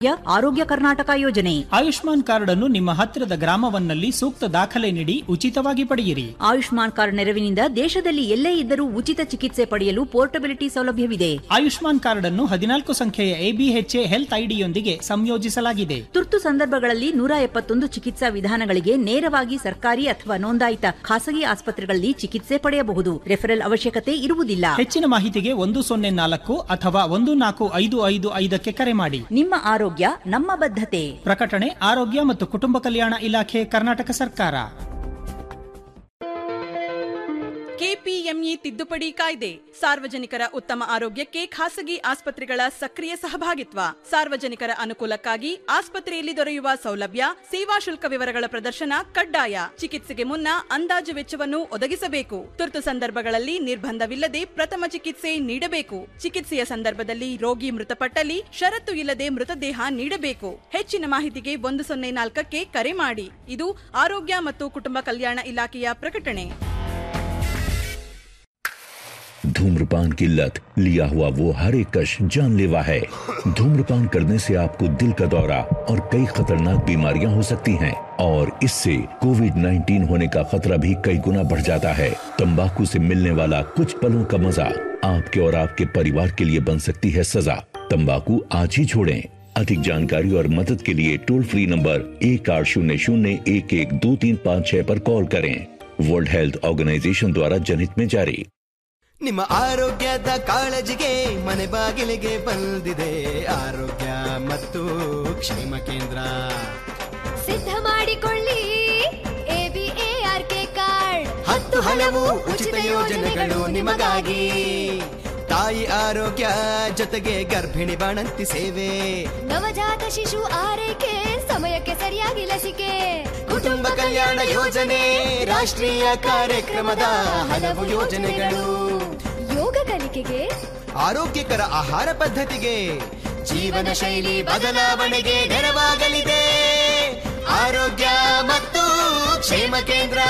ಆರೋಗ್ಯ ಕರ್ನಾಟಕ ಯೋಜನೆ ಆಯುಷ್ಮಾನ್ ಕಾರ್ಡ್ ಅನ್ನು ನಿಮ್ಮ ಹತ್ತಿರದ ಗ್ರಾಮವನ್ನಲ್ಲಿ ಸೂಕ್ತ ದಾಖಲೆ ನೀಡಿ ಉಚಿತವಾಗಿ ಪಡೆಯಿರಿ ಆಯುಷ್ಮಾನ್ ಕಾರ್ಡ್ ನೆರವಿನಿಂದ ದೇಶದಲ್ಲಿ ಎಲ್ಲೇ ಇದ್ದರೂ ಉಚಿತ ಚಿಕಿತ್ಸೆ ಪಡೆಯಲು ಪೋರ್ಟಬಿಲಿಟಿ ಸೌಲಭ್ಯವಿದೆ ಆಯುಷ್ಮಾನ್ ಕಾರ್ಡ್ ಅನ್ನು ಹದಿನಾಲ್ಕು ಸಂಖ್ಯೆಯ ಎಬಿಎಚ್ಎ ಹೆಲ್ತ್ ಐಡಿಯೊಂದಿಗೆ ಸಂಯೋಜಿಸಲಾಗಿದೆ ತುರ್ತು ಸಂದರ್ಭಗಳಲ್ಲಿ ನೂರ ಎಪ್ಪತ್ತೊಂದು ಚಿಕಿತ್ಸಾ ವಿಧಾನಗಳಿಗೆ ನೇರವಾಗಿ ಸರ್ಕಾರಿ ಅಥವಾ ನೋಂದಾಯಿತ ಖಾಸಗಿ ಆಸ್ಪತ್ರೆಗಳಲ್ಲಿ ಚಿಕಿತ್ಸೆ ಪಡೆಯಬಹುದು ರೆಫರಲ್ ಅವಶ್ಯಕತೆ ಇರುವುದಿಲ್ಲ ಹೆಚ್ಚಿನ ಮಾಹಿತಿಗೆ ಒಂದು ಸೊನ್ನೆ ನಾಲ್ಕು ಅಥವಾ ಒಂದು ನಾಲ್ಕು ಐದು ಐದು ಐದಕ್ಕೆ ಕರೆ ಮಾಡಿ ನಿಮ್ಮ ಆರೋಗ್ಯ ನಮ್ಮ ಬದ್ಧತೆ ಪ್ರಕಟಣೆ ಆರೋಗ್ಯ ಮತ್ತು ಕುಟುಂಬ ಕಲ್ಯಾಣ ಇಲಾಖೆ ಕರ್ನಾಟಕ ಸರ್ಕಾರ ಕೆಪಿಎಂಇ ತಿದ್ದುಪಡಿ ಕಾಯ್ದೆ ಸಾರ್ವಜನಿಕರ ಉತ್ತಮ ಆರೋಗ್ಯಕ್ಕೆ ಖಾಸಗಿ ಆಸ್ಪತ್ರೆಗಳ ಸಕ್ರಿಯ ಸಹಭಾಗಿತ್ವ ಸಾರ್ವಜನಿಕರ ಅನುಕೂಲಕ್ಕಾಗಿ ಆಸ್ಪತ್ರೆಯಲ್ಲಿ ದೊರೆಯುವ ಸೌಲಭ್ಯ ಸೇವಾ ಶುಲ್ಕ ವಿವರಗಳ ಪ್ರದರ್ಶನ ಕಡ್ಡಾಯ ಚಿಕಿತ್ಸೆಗೆ ಮುನ್ನ ಅಂದಾಜು ವೆಚ್ಚವನ್ನು ಒದಗಿಸಬೇಕು ತುರ್ತು ಸಂದರ್ಭಗಳಲ್ಲಿ ನಿರ್ಬಂಧವಿಲ್ಲದೆ ಪ್ರಥಮ ಚಿಕಿತ್ಸೆ ನೀಡಬೇಕು ಚಿಕಿತ್ಸೆಯ ಸಂದರ್ಭದಲ್ಲಿ ರೋಗಿ ಮೃತಪಟ್ಟಲ್ಲಿ ಷರತ್ತು ಇಲ್ಲದೆ ಮೃತದೇಹ ನೀಡಬೇಕು ಹೆಚ್ಚಿನ ಮಾಹಿತಿಗೆ ಒಂದು ಸೊನ್ನೆ ನಾಲ್ಕಕ್ಕೆ ಕರೆ ಮಾಡಿ ಇದು ಆರೋಗ್ಯ ಮತ್ತು ಕುಟುಂಬ ಕಲ್ಯಾಣ ಇಲಾಖೆಯ ಪ್ರಕಟಣೆ धूम्रपान की लत लिया हुआ वो हर एक कश जानलेवा है धूम्रपान करने से आपको दिल का दौरा और कई खतरनाक बीमारियां हो सकती हैं और इससे कोविड 19 होने का खतरा भी कई गुना बढ़ जाता है तंबाकू से मिलने वाला कुछ पलों का मजा आपके और आपके परिवार के लिए बन सकती है सजा तंबाकू आज ही छोड़ें अधिक जानकारी और मदद के लिए टोल फ्री नंबर एक आठ शून्य शून्य एक एक दो तीन पाँच छह पर कॉल करें वर्ल्ड हेल्थ ऑर्गेनाइजेशन द्वारा जनहित में जारी ನಿಮ್ಮ ಆರೋಗ್ಯದ ಕಾಳಜಿಗೆ ಮನೆ ಬಾಗಿಲಿಗೆ ಬಂದಿದೆ ಆರೋಗ್ಯ ಮತ್ತು ಕ್ಷೇಮ ಕೇಂದ್ರ ಸಿದ್ಧ ಮಾಡಿಕೊಳ್ಳಿ ಎಬಿಎಆರ್ಕೆ ಕಾರ್ಡ್ ಹತ್ತು ಹಲವು ಉಚಿತ ಯೋಜನೆಗಳು ನಿಮಗಾಗಿ ತಾಯಿ ಆರೋಗ್ಯ ಜೊತೆಗೆ ಗರ್ಭಿಣಿ ಬಾಣಂತಿ ಸೇವೆ ನವಜಾತ ಶಿಶು ಆರೈಕೆ ಸಮಯಕ್ಕೆ ಸರಿಯಾಗಿ ಲಸಿಕೆ ಕುಟುಂಬ ಕಲ್ಯಾಣ ಯೋಜನೆ ರಾಷ್ಟ್ರೀಯ ಕಾರ್ಯಕ್ರಮದ ಹಲವು ಯೋಜನೆಗಳು ಯೋಗ ಕಲಿಕೆಗೆ ಆರೋಗ್ಯಕರ ಆಹಾರ ಪದ್ಧತಿಗೆ ಜೀವನ ಶೈಲಿ ಬದಲಾವಣೆಗೆ ನೆರವಾಗಲಿದೆ ಆರೋಗ್ಯ ಮತ್ತು ಕ್ಷೇಮ ಕೇಂದ್ರ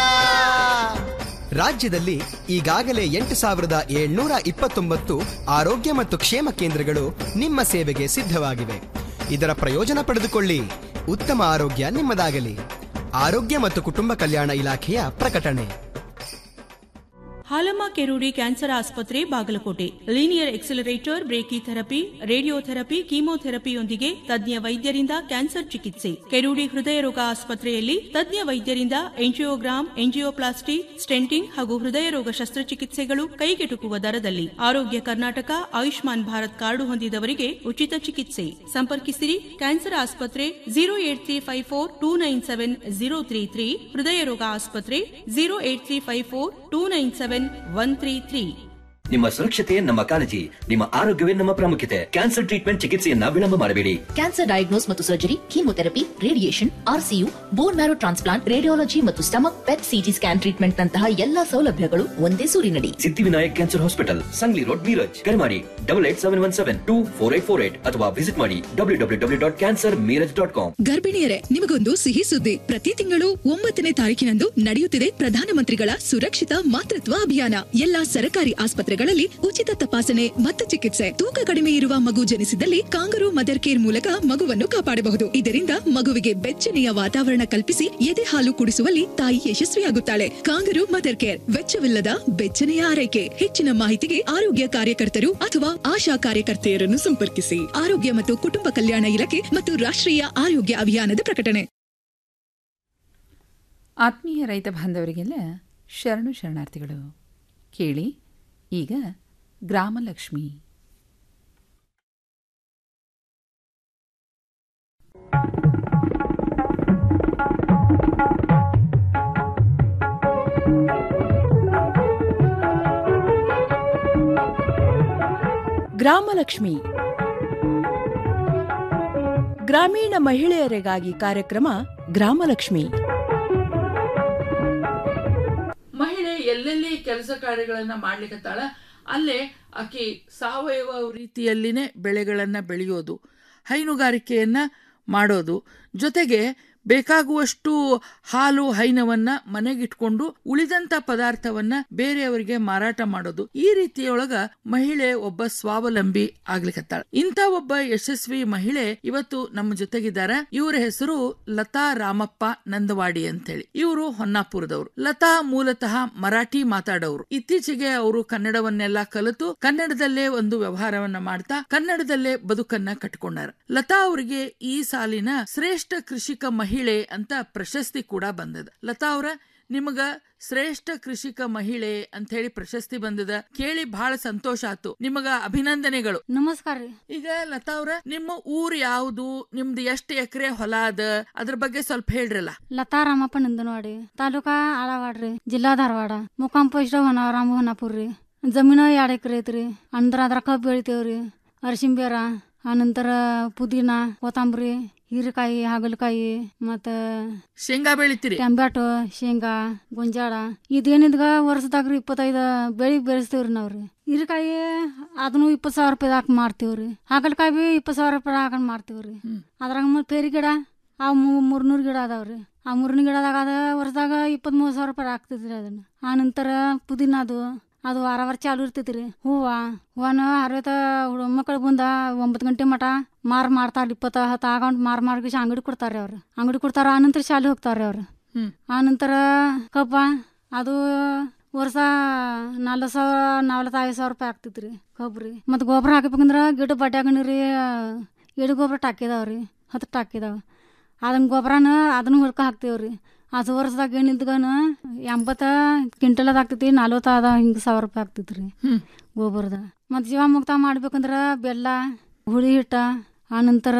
ರಾಜ್ಯದಲ್ಲಿ ಈಗಾಗಲೇ ಎಂಟು ಸಾವಿರದ ಏಳ್ನೂರ ಇಪ್ಪತ್ತೊಂಬತ್ತು ಆರೋಗ್ಯ ಮತ್ತು ಕ್ಷೇಮ ಕೇಂದ್ರಗಳು ನಿಮ್ಮ ಸೇವೆಗೆ ಸಿದ್ಧವಾಗಿವೆ ಇದರ ಪ್ರಯೋಜನ ಪಡೆದುಕೊಳ್ಳಿ ಉತ್ತಮ ಆರೋಗ್ಯ ನಿಮ್ಮದಾಗಲಿ ಆರೋಗ್ಯ ಮತ್ತು ಕುಟುಂಬ ಕಲ್ಯಾಣ ಇಲಾಖೆಯ ಪ್ರಕಟಣೆ ಹಾಲಮ್ಮ ಕೆರೂಡಿ ಕ್ಯಾನ್ಸರ್ ಆಸ್ಪತ್ರೆ Bagalkote linear accelerator brachytherapy radiotherapy ಕೀಮೋಥೆರಪಿಯೊಂದಿಗೆ ತಜ್ಞ ವೈದ್ಯರಿಂದ ಕ್ಯಾನ್ಸರ್ ಚಿಕಿತ್ಸೆ ಕೆರೂಡಿ ಹೃದಯ ರೋಗ ಆಸ್ಪತ್ರೆಯಲ್ಲಿ ತಜ್ಞ ವೈದ್ಯರಿಂದ ಎಂಜಿಯೋಗ್ರಾಮ್ ಎಂಜಿಯೋಪ್ಲಾಸ್ಟಿ ಸ್ಟೆಂಟಿಂಗ್ ಹಾಗೂ ಹೃದಯ ರೋಗ ಶಸ್ತ್ರಚಿಕಿತ್ಸೆಗಳು ಕೈಗೆಟುಕುವ ದರದಲ್ಲಿ ಆರೋಗ್ಯ ಕರ್ನಾಟಕ ಆಯುಷ್ಮಾನ್ ಭಾರತ್ ಕಾರ್ಡು ಹೊಂದಿದವರಿಗೆ ಉಚಿತ ಚಿಕಿತ್ಸೆ ಸಂಪರ್ಕಿಸಿರಿ ಕ್ಯಾನ್ಸರ್ ಆಸ್ಪತ್ರೆ zero eight three five four two nine seven zero three three ಹೃದಯ ರೋಗ ಆಸ್ಪತ್ರೆ zero eight three five four two nine seven one three three ನಿಮ್ಮ ಸುರಕ್ಷತೆ ನಮ್ಮ ಕಾಳಜಿ ನಿಮ್ಮ ಆರೋಗ್ಯವೇ ನಮ್ಮ ಪ್ರಾಮುಖ್ಯತೆ ಕ್ಯಾನ್ಸರ್ ಟ್ರೀಟ್ಮೆಂಟ್ ಚಿಕಿತ್ಸೆಯನ್ನ ವಿಳಂಬ ಮಾಡಬೇಡಿ ಕ್ಯಾನ್ಸರ್ ಡಯಾಗ್ನೋಸ್ ಮತ್ತು surgery chemotherapy radiation RCU bone marrow transplant radiology ಮತ್ತು stomach PET CT scan treatment ನಂತಹ ಎಲ್ಲಾ ಸೌಲಭ್ಯಗಳು ಒಂದೇ ಸೂರಿನಡಿ Siddhivinayak cancer hospital Sangli road Miraj ಕರೆ ಮಾಡಿ double eight seven one seven two four eight four eight ಅಥವಾ ವಿಸಿಟ್ ಮಾಡಿ W W W dot cancer Miraj dot com ಗರ್ಭಿಣಿಯರೇ ನಿಮಗೊಂದು ಸಿಹಿ ಸುದ್ದಿ ಪ್ರತಿ ತಿಂಗಳು ಒಂಬತ್ತನೇ ತಾರೀಕಿನಂದು ನಡೆಯುತ್ತಿದೆ ಪ್ರಧಾನಮಂತ್ರಿಗಳ ಸುರಕ್ಷಿತ ಮಾತೃತ್ವ ಅಭಿಯಾನ ಎಲ್ಲಾ ಸರ್ಕಾರಿ ಆಸ್ಪತ್ರೆಗಳಲ್ಲಿ ಉಚಿತ ತಪಾಸಣೆ ಮತ್ತು ಚಿಕಿತ್ಸೆ ತೂಕ ಕಡಿಮೆ ಇರುವ ಮಗು ಜನಿಸಿದಲ್ಲಿ ಕಾಂಗರು ಮದರ್ ಕೇರ್ ಮೂಲಕ ಮಗುವನ್ನು ಕಾಪಾಡಬಹುದು ಇದರಿಂದ ಮಗುವಿಗೆ ಬೆಚ್ಚನೆಯ ವಾತಾವರಣ ಕಲ್ಪಿಸಿ ಎದೆ ಹಾಲು ಕುಡಿಸುವಲ್ಲಿ ತಾಯಿ ಯಶಸ್ವಿಯಾಗುತ್ತಾಳೆ ಕಾಂಗರು ಮದರ್ ಕೇರ್ ವೆಚ್ಚವಿಲ್ಲದ ಬೆಚ್ಚನೆಯ ಆರೈಕೆ ಹೆಚ್ಚಿನ ಮಾಹಿತಿಗೆ ಆರೋಗ್ಯ ಕಾರ್ಯಕರ್ತರು ಅಥವಾ ಆಶಾ ಕಾರ್ಯಕರ್ತೆಯರನ್ನು ಸಂಪರ್ಕಿಸಿ ಆರೋಗ್ಯ ಮತ್ತು ಕುಟುಂಬ ಕಲ್ಯಾಣ ಇಲಾಖೆ ಮತ್ತು ರಾಷ್ಟ್ರೀಯ ಆರೋಗ್ಯ ಅಭಿಯಾನದ ಪ್ರಕಟಣೆ ಆತ್ಮೀಯ ರೈತ ಬಾಂಧವರಿಗೆಲ್ಲ ಶರಣು ಶರಣಾರ್ಥಿಗಳು ಕೇಳಿ ಈಗ ಗ್ರಾಮಲಕ್ಷ್ಮಿ ಗ್ರಾಮಲಕ್ಷ್ಮಿ ಗ್ರಾಮೀಣ ಮಹಿಳೆಯರಿಗಾಗಿ ಕಾರ್ಯಕ್ರಮ ಗ್ರಾಮಲಕ್ಷ್ಮಿ ಮಹಿಳೆ ಎಲ್ಲೆಲ್ಲಿ ಕೆಲಸ ಕಾರ್ಯಗಳನ್ನ ಮಾಡ್ಲಿಕ್ಕತ್ತಾಳ ಅಲ್ಲೇ ಆಕಿ ಸಾವಯವ ರೀತಿಯಲ್ಲಿನೇ ಬೆಳೆಗಳನ್ನ ಬೆಳೆಯೋದು ಹೈನುಗಾರಿಕೆಯನ್ನ ಮಾಡೋದು ಜೊತೆಗೆ ಬೇಕಾಗುವಷ್ಟು ಹಾಲು ಹೈನವನ್ನ ಮನೆಗಿಟ್ಕೊಂಡು ಉಳಿದಂತ ಪದಾರ್ಥವನ್ನ ಬೇರೆಯವರಿಗೆ ಮಾರಾಟ ಮಾಡೋದು ಈ ರೀತಿಯೊಳಗ ಮಹಿಳೆ ಒಬ್ಬ ಸ್ವಾವಲಂಬಿ ಆಗ್ಲಿಕತ್ತಾಳ ಇಂಥ ಒಬ್ಬ ಯಶಸ್ವಿ ಮಹಿಳೆ ಇವತ್ತು ನಮ್ಮ ಜೊತೆಗಿದ್ದಾರೆ ಇವರ ಹೆಸರು ಲತಾ ರಾಮಪ್ಪ ನಂದವಾಡಿ ಅಂತೇಳಿ ಇವರು ಹೊನ್ನಾಪುರದವರು ಲತಾ ಮೂಲತಃ ಮರಾಠಿ ಮಾತಾಡೋರು ಇತ್ತೀಚೆಗೆ ಅವರು ಕನ್ನಡವನ್ನೆಲ್ಲ ಕಲಿತು ಕನ್ನಡದಲ್ಲೇ ಒಂದು ವ್ಯವಹಾರವನ್ನ ಮಾಡ್ತಾ ಕನ್ನಡದಲ್ಲೇ ಬದುಕನ್ನ ಕಟ್ಕೊಂಡಾರ ಲತಾ ಅವರಿಗೆ ಈ ಸಾಲಿನ ಶ್ರೇಷ್ಠ ಕೃಷಿಕ ಮಹಿಳೆ ಅಂತ ಪ್ರಶಸ್ತಿ ಕೂಡ ಬಂದದ ಲತಾ ಅವರ ನಿಮಗ ಶ್ರೇಷ್ಠ ಕೃಷಿಕ ಮಹಿಳೆ ಅಂತ ಹೇಳಿ ಪ್ರಶಸ್ತಿ ಬಂದದ ಕೇಳಿ ಬಹಳ ಸಂತೋಷ ಆತು ನಿಮಗ ಅಭಿನಂದನೆಗಳು ನಮಸ್ಕಾರ ರೀ ಈಗ ಲತಾ ಅವ್ರ ನಿಮ್ಮ ಊರ್ ಯಾವ್ದು ನಿಮ್ದು ಎಷ್ಟು ಎಕರೆ ಹೊಲ ಅದ ಅದ್ರ ಬಗ್ಗೆ ಸ್ವಲ್ಪ ಹೇಳ್ರಲ್ಲ ಲತಾ ರಾಮಪ್ಪ ನಂದನವಾಡಿ ತಾಲೂಕಾ ಆಳವಾಡ್ರಿ ಜಿಲ್ಲಾ ಧಾರವಾಡ ಮುಕಾಂ ಪೋಸ್ಟ್ ಹೊನ ರಾಮ ಹೊನ್ನಾಪುರ ರೀ ಜಮೀನು ಎರಡು ಎಕರೆ ಐತ್ರಿ ಅಂದ್ರ ಅದ್ರ ಕಬ್ಬು ಬೆಳಿತೇವ್ರಿ ಅರಿಶಿಂಬೇರ ಆನಂತರ ಪುದೀನ ಕೊತ್ತಂಬರಿ ಹೀರೆಕಾಯಿ ಹಾಗಲಕಾಯಿ ಮತ್ತ ಶೇಂಗಾ ಬೆಳಿತೀರಿ ಟೊಮ್ಯಾಟೊ ಶೇಂಗಾ ಗೊಂಜಾಳ ಇದೇನಿದ್ಗ ವರ್ಷದಾಗ್ರಿ ಇಪ್ಪತ್ತೈದು ಬೆಳಿ ಬೆಳೆಸ್ತೇವ್ರಿ ನಾವ್ರಿ ಹೀರೆಕಾಯಿ ಅದನ್ನು ಇಪ್ಪತ್ತು ಸಾವಿರ ರೂಪಾಯಿ ಹಾಕಿ ಮಾರ್ತೀವ್ರಿ ಹಾಗಲಕಾಯಿ ಬಿ ಇಪ್ಪತ್ತು ಸಾವಿರ ರೂಪಾಯಿ ಹಾಕೊಂಡ್ ಮಾರ್ತೀವ್ರಿ ಅದ್ರಾಗ ಮತ್ತೆ ಪೇರಿ ಗಿಡ ಆ ಮೂರ್ನೂರು ಗಿಡ ಅದಾವ್ರಿ ಆ ಮೂರ್ನೂರು ಗಿಡದಾಗ ಅದ ವರ್ಷದಾಗ ಇಪ್ಪತ್ತ್ ಮೂರು ಸಾವಿರ ರೂಪಾಯಿ ಆಗ್ತೈತ್ರಿ ಅದನ್ನ ಆ ನಂತರ ಪುದೀನ ಅದು ಅದು ವಾರ ವಾರ ಚಾಲು ಇರ್ತೈತ್ರಿ ಹೂವ ಹೂವನ ಅರವತ್ತ ಮಕ್ಕಳು ಬಂದ ಒಂಬತ್ತು ಗಂಟೆ ಮಟ ಮಾರ್ ಮಾಡ್ತಾರ ಇಪ್ಪತ್ತ ಹತ್ತು ಆಗಂಟ್ ಮಾರ್ ಮಾರ್ಗಿಸಿ ಅಂಗಡಿ ಕೊಡ್ತಾರ್ರಿ ಅವ್ರು ಅಂಗಡಿ ಕೊಡ್ತಾರ ಆನಂತರ ಶಾಲೆ ಹೋಗ್ತಾರ್ರಿ ಅವ್ರು ಆನಂತರ ಕಬ್ಬ ಅದು ವರ್ಷ ನಾಲ್ಕು ಸಾವಿರ ನಲ್ವತ್ತೈದು ಸಾವಿರ ರೂಪಾಯಿ ಆಗ್ತೈತ್ರಿ ಕಬ್ರಿ ಮತ್ತು ಗೊಬ್ಬರ ಹಾಕಬೇಕಂದ್ರ ಗಿಡ ಬಡ್ಯಾಗಣ್ರಿ ಎಡು ಗೊಬ್ಬರ ಟಾಕಿದಾವ್ರಿ ಹತ್ತು ಟಾಕಿದಾವ ಅದನ್ನ ಗೊಬ್ಬರನ ಅದನ್ನ ಹುಡ್ಕ ಹಾಕ್ತೇವ್ರಿ ಅದು ವರ್ಷದಾಗ ಏನಿಲ್ದಗನ ಎಂಬತ್ತ ಕ್ವಿಂಟಲ್ ಆಗ್ತೈತಿ ನಲ್ವತ್ತ ಅದ ಹಿಂಗೆ ಸಾವಿರ ರೂಪಾಯಿ ಆಗ್ತೈತ್ರಿ ಗೊಬ್ಬರದ ಮತ್ತು ಜೀವಾಮುಕ್ತ ಮಾಡ್ಬೇಕಂದ್ರ ಬೆಲ್ಲ ಹುಳಿ ಹಿಟ್ಟ ಆನಂತರ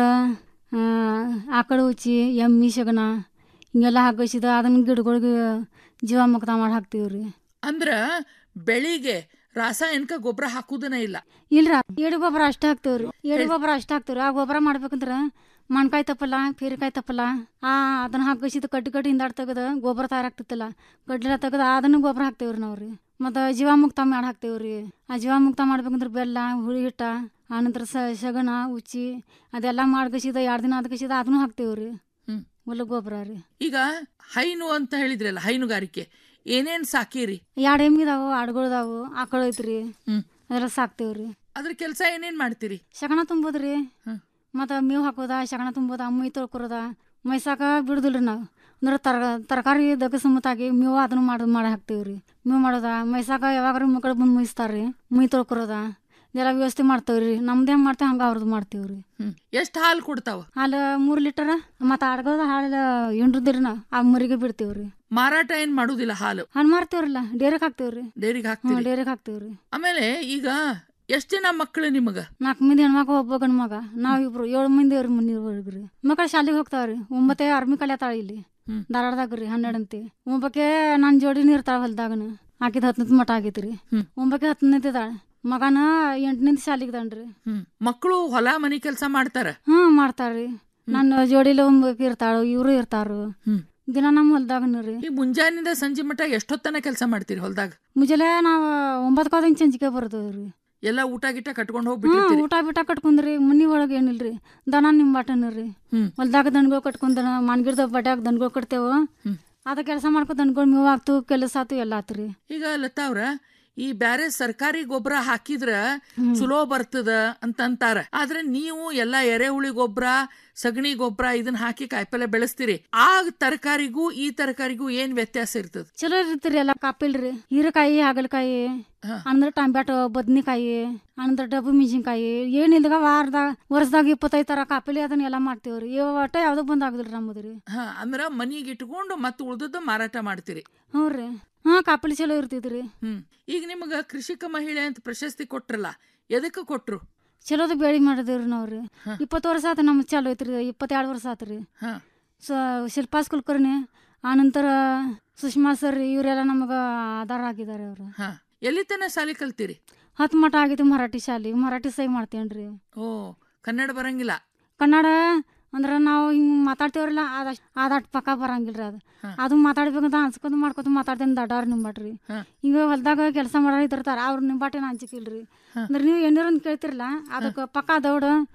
ಆಕಳ ಉಚ್ಚಿ ಎಮ್ಮಿ ಸಗಣ ಹಿಂಗೆಲ್ಲ ಹಾಕಿಸಿದ ಅದನ್ನ ಗಿಡಗಳಿಗೆ ಜೀವಾಮುಕ್ತ ಮಾಡಿ ಹಾಕ್ತೀವ್ರಿ ಅಂದ್ರ ಬೆಳಿಗ್ಗೆ ರಾಸಾಯನಿಕ ಗೊಬ್ಬರ ಹಾಕುದನ ಇಲ್ಲ ಇಲ್ರ ಏಡು ಗೊಬ್ಬರ ಅಷ್ಟೇ ಹಾಕ್ತೇವ್ರಿ ಏಡು ಗೊಬ್ಬರ ಅಷ್ಟೇ ಹಾಕ್ತೇವ್ರಿ ಆ ಗೊಬ್ಬರ ಮಾಡ್ಬೇಕಂದ್ರ ಮಣ್ಕಾಯಿ ತಪ್ಪಲ್ಲ ಪೀರಿಕಾಯಿ ತಪ್ಪಲ್ಲ ಆ ಅದನ್ನ ಹಾಕಿಸಿದ ಕಡ್ಡಿ ಕಡ್ಡಿ ಹಿಂದಾಡ್ ತೆಗದ ಗೊಬ್ಬರ ತಯಾರಾಗ್ತಿತ್ತಲ್ಲ ಕಡ್ಲೆಲ್ಲ ತೆಗದ ಅದನ್ನು ಗೊಬ್ಬರ ಹಾಕ್ತೇವ್ರಿ ನಾವ್ರಿ ಮತ್ತು ಜೀವಾಮುಕ್ತ ಮಾಡಿ ಹಾಕ್ತೇವ್ರಿ ಆ ಜೀವಾಮುಕ್ತ ಮಾಡ್ಬೇಕಂದ್ರ ಬೆಲ್ಲ ಹುಳಿ ಹಿಟ್ಟ ಆನಂತರ ಸಗಣ ಉಚ್ಚಿ ಅದೆಲ್ಲ ಮಾಡ್ಕಸಿದ ಎರಡು ದಿನ ಅದಕಸಿದ ಅದನ್ನು ಹಾಕ್ತೇವ್ರಿ ಹೊಲ ಗೊಬ್ಬರ ರೀ ಈಗ ಹೈನು ಅಂತ ಹೇಳಿದ್ರಲ್ಲ ಹೈನುಗಾರಿಕೆ ಏನೇನ್ ಸಾಕಿರಿ ಎರಡು ಎಮ್ಮಿದಾವು ಆಡುಗಳ್ದಾವು ಆಕಳ ಐತ್ರಿ ಅದೆಲ್ಲ ಸಾಕ್ತೇವ್ರಿ ಅದ್ರ ಕೆಲಸ ಏನೇನ್ ಮಾಡ್ತೀರಿ ಶಗಣ ತುಂಬೋದ್ರಿ ಮತ್ತು ಮೇವು ಹಾಕೋದ ಶಗಣ ತುಂಬೋದ ಮೈ ತೊಳ್ಕೊರೋದ ಮೈಸಾಕ ಬಿಡುದಿಲ್ರಿ ನಾವು ಅಂದ್ರೆ ತರ ತರಕಾರಿ ದಗಸ ಮತ್ತಾಗಿ ಮೇವು ಅದನ್ನು ಮಾಡಿ ಮಾಡಿ ಹಾಕ್ತೇವ್ರಿ ಮೇವು ಮಾಡೋದ ಮೈಸಾಕ ಯಾವಾಗಾರ ಮಕ್ಕಳು ಬಂದು ಮೈಸ್ತಾರ್ರಿ ಮೈ ತೊಳ್ಕೊರೋದ ಇದೆಲ್ಲ ವ್ಯವಸ್ಥೆ ಮಾಡ್ತೇವ್ರಿ ನಮ್ದು ಹೆಂಗೆ ಮಾಡ್ತೇವೆ ಹಂಗೆ ಅವ್ರದ್ದು ಮಾಡ್ತೇವ್ರಿ ಎಷ್ಟು ಹಾಲು ಕೊಡ್ತಾವ ಹಾಲು ಮೂರು ಲೀಟರ್ ಮತ್ತು ಆಡ್ಗೋದ ಹಾಲು ಎಂಟ್ರದ್ರಿ ನಾವು ಆ ಮರಿಗೆ ಬಿಡ್ತೇವ್ರಿ ಮಾರಾಟ ಏನ್ ಮಾಡುದಿಲ್ಲ ಹಾಲು ಹಾಲು ಮಾರ್ತೇವ್ರಲ್ಲ ಡೇರಿಗೆ ಹಾಕ್ತೇವ್ರಿ ಡೈರಿಗೆ ಹ್ಞೂ ಹಾಕ್ತೀರಿ ಡೇರಿಗೆ ಹಾಕ್ತೇವ್ರಿ ಆಮೇಲೆ ಈಗ ಎಷ್ಟ್ ಜನ ಮಕ್ಕಳು ನಿಮಗ ನಾಲ್ಕು ಮಂದಿ ಹೆಣ್ಮಕ್ಳು ಒಬ್ಬ ಗಂಡು ಮಗ ನಾವ್ ಇಬ್ರು ಏಳು ಮಂದಿ ಅವ್ರಿ ಮನಿಯವ್ರಿ ಮಕ್ಕಳು ಶಾಲೆಗೆ ಹೋಗ್ತಾವ್ರಿ ಒಂಬತ್ತೆ ಆರ್ಮಿ ಕಲಿಯತಾಳ ಇಲ್ಲಿ ಧಾರವಾಡದಾಗ ರೀ ಹನ್ನೆರಡಂತಿ ಒಂಬಕ್ಕೆ ನನ್ನ ಜೋಡಿನ ಇರ್ತಾಳ ಹೊಲ್ದಾಗನ ಆಕಿದ ಹತ್ತನೇ ಮಠ ಆಗೈತ್ರಿ ಒಂಬಕ್ಕೆ ಹತ್ತನೇತಿದಾಳ ಮಗನ ಎಂಟನೇ ಶಾಲಿಗ್ದಾನ್ರಿ ಮಕ್ಕಳು ಹೊಲ ಮನಿ ಕೆಲಸ ಮಾಡ್ತಾರ ಹ್ಮ್ ಮಾಡ್ತಾರ್ರಿ ನನ್ನ ಜೋಡಿಲಿ ಒಂಬಕ್ಕೆ ಇರ್ತಾಳು ಇವ್ರು ಇರ್ತಾರು ದಿನ ನಮ್ಮ ಹೊಲ್ದಾಗನ ರೀ ಈ ಮುಂಜಾನಿಂದ ಸಂಜೆ ಮಠ ಎಷ್ಟೊತ್ತನ ಕೆಲಸ ಮಾಡ್ತೀರಿ ಹೊಲ್ದಾಗ ಮುಂಜಾನೆ ನಾವ್ ಒಂಬತ್ತು ಕಾದಂಗ್ ಸಂಜಿಕೆ ಬರ್ತೇವ್ರಿ ಎಲ್ಲ ಊಟ ಗಿಟ ಕಟ್ಕೊಂಡು ಹ್ಮ್ ಹೋಗ್ಬಿಟ್ಟಿರ್ತೀರಿ ಊಟ ಬಿಟ್ಟ ಕಟ್ಕೊಂಡ್ರಿ ಮನಿ ಒಳಗೆ ಏನಿಲ್ರಿ ದನ ನಿಮ್ ಬಾಟನ ರೀ ಹೊಲ್ದಾಗ ದನಗಳು ಕಟ್ಕೊಂಡ್ ದನ ಮನ್ಗಿಡ್ದ ಬಡ್ಯಾಗ ದನಗಳು ಕಟ್ತೇವ ಅದ ಕೆಲಸ ಮಾಡ್ಕೊ ದನಗಳು ಮೇವ್ ಆಗ್ತು ಕೆಲಸ ಆತು ಎಲ್ಲ ಆತ್ರಿ ಈಗ ಲತಾ ಅವ್ರ ಈ ಬ್ಯಾರೆ ಸರ್ಕಾರಿ ಗೊಬ್ಬರ ಹಾಕಿದ್ರ ಚಲೋ ಬರ್ತದ ಅಂತ ಅಂತಾರ ಆದ್ರೆ ನೀವು ಎಲ್ಲಾ ಎರೆಹುಳಿ ಗೊಬ್ಬರ ಸಗಣಿ ಗೊಬ್ಬರ ಇದನ್ನ ಹಾಕಿ ಕಾಯಿಪಲ್ಲೆ ಬೆಳೆಸ್ತೀರಿ ಆ ತರಕಾರಿಗೂ ಈ ತರಕಾರಿಗೂ ಏನ್ ವ್ಯತ್ಯಾಸ ಇರ್ತದ ಚಲೋ ಇರ್ತೀರಿ ಎಲ್ಲ ಕಾಪಿಲ್ರಿ ಹೀರೆಕಾಯಿ ಹಾಗಲಕಾಯಿ ಅಂದ್ರ ಟೊಮ್ಯಾಟೊ ಬದ್ನಿಕಾಯಿ ಅಂದ್ರ ಡಬ್ಬು ಮೆಣಸಿನ್ಕಾಯಿ ಏನಿಲ್ದಾಗ ವಾರದಾಗ ವರ್ಷದಾಗ ಇಪ್ಪತ್ತೈದು ತರ ಕಾಪಿಲಿ ಅದನ್ನ ಎಲ್ಲ ಮಾಡ್ತೇವ್ರಿ ಇವ ಒಟ್ಟ ಯಾವ್ದು ಬಂದ್ ಆಗುದಿಲ್ರಿ ನಮ್ಮದ್ರಿ ಹಾ ಅಂದ್ರ ಮನಿಗೆ ಇಟ್ಕೊಂಡು ಮತ್ ಉಳ್ದದ್ದು ಮಾರಾಟ ಮಾಡ್ತೀರಿ ಹ್ಞೂ ರೀ ಹಾ ಕಾಪಿಲಿ ಚಲೋ ಇರ್ತೈತ್ರಿ ಹ್ಮ್ ಈಗ ನಿಮಗ ಕೃಷಿಕ ಮಹಿಳೆ ಅಂತ ಪ್ರಶಸ್ತಿ ಕೊಟ್ರಲ್ಲ ಎದಕ್ಕ ಕೊಟ್ರು ಚಲೋದ ಬೆಳಿ ಮಾಡಿದೇವ್ರಿ ನಾವ್ರಿ ಇಪ್ಪತ್ತು ವರ್ಷ ಆತ ನಮ್ಗೆ ಚಾಲು ಐತ್ರಿ ಇಪ್ಪತ್ತೆರಡು ವರ್ಷ ಆತ್ರಿ ಹಾ ಸ ಶಿಲ್ಪಾಸ್ ಕುಲಕರ್ಣಿ ಆನಂತರ ಸುಷ್ಮಾ ಸರ್ ಇವರೆಲ್ಲ ನಮಗ ಆಧಾರ ಆಗಿದ್ದಾರೆ ಅವರು ಹಾ ಎಲ್ಲಿ ತನ ಶಾಲೆ ಕಲ್ತೀರಿ ಹತ್ತು ಮಠ ಆಗೈತಿ ಮರಾಠಿ ಶಾಲೆ ಮರಾಠಿ ಸಹಿ ಮಾಡ್ತೇನ್ರಿ ಓ ಕನ್ನಡ ಬರಂಗಿಲ್ಲ ಕನ್ನಡ ಅಂದ್ರ ನಾವು ಹಿಂಗ್ ಮಾತಾಡ್ತೇವ್ರಲ್ಲ ಅದಷ್ಟು ಅದಾಟ್ ಪಕ್ಕ ಬರಂಗಿಲ್ರಿ ಅದು ಅದು ಮಾತಾಡ್ಬೇಕಂತ ಅನ್ಸ್ಕೊಂಡ್ ಮಾಡ್ಕೊತ ಮಾತಾಡ್ತೇನೆ ದಡ್ಡಾರ್ ನಿಂಬಾಟ್ರಿ ಈಗ ಹೊಲ್ದಾಗ ಕೆಲಸ ಮಾಡೋರ್ ಇರ್ತಾರ ಅವ್ರ ನಿಂಬಾಟೇನ ಹಂಚಿಕಿಲ್ರಿ ಅಂದ್ರೆ ನೀವು ಏನಾರ ಒಂದ್ ಕೇಳ್ತಿರಲ್ಲ ಅದಕ್ಕೆ ಪಕ್ಕ ದೌಡ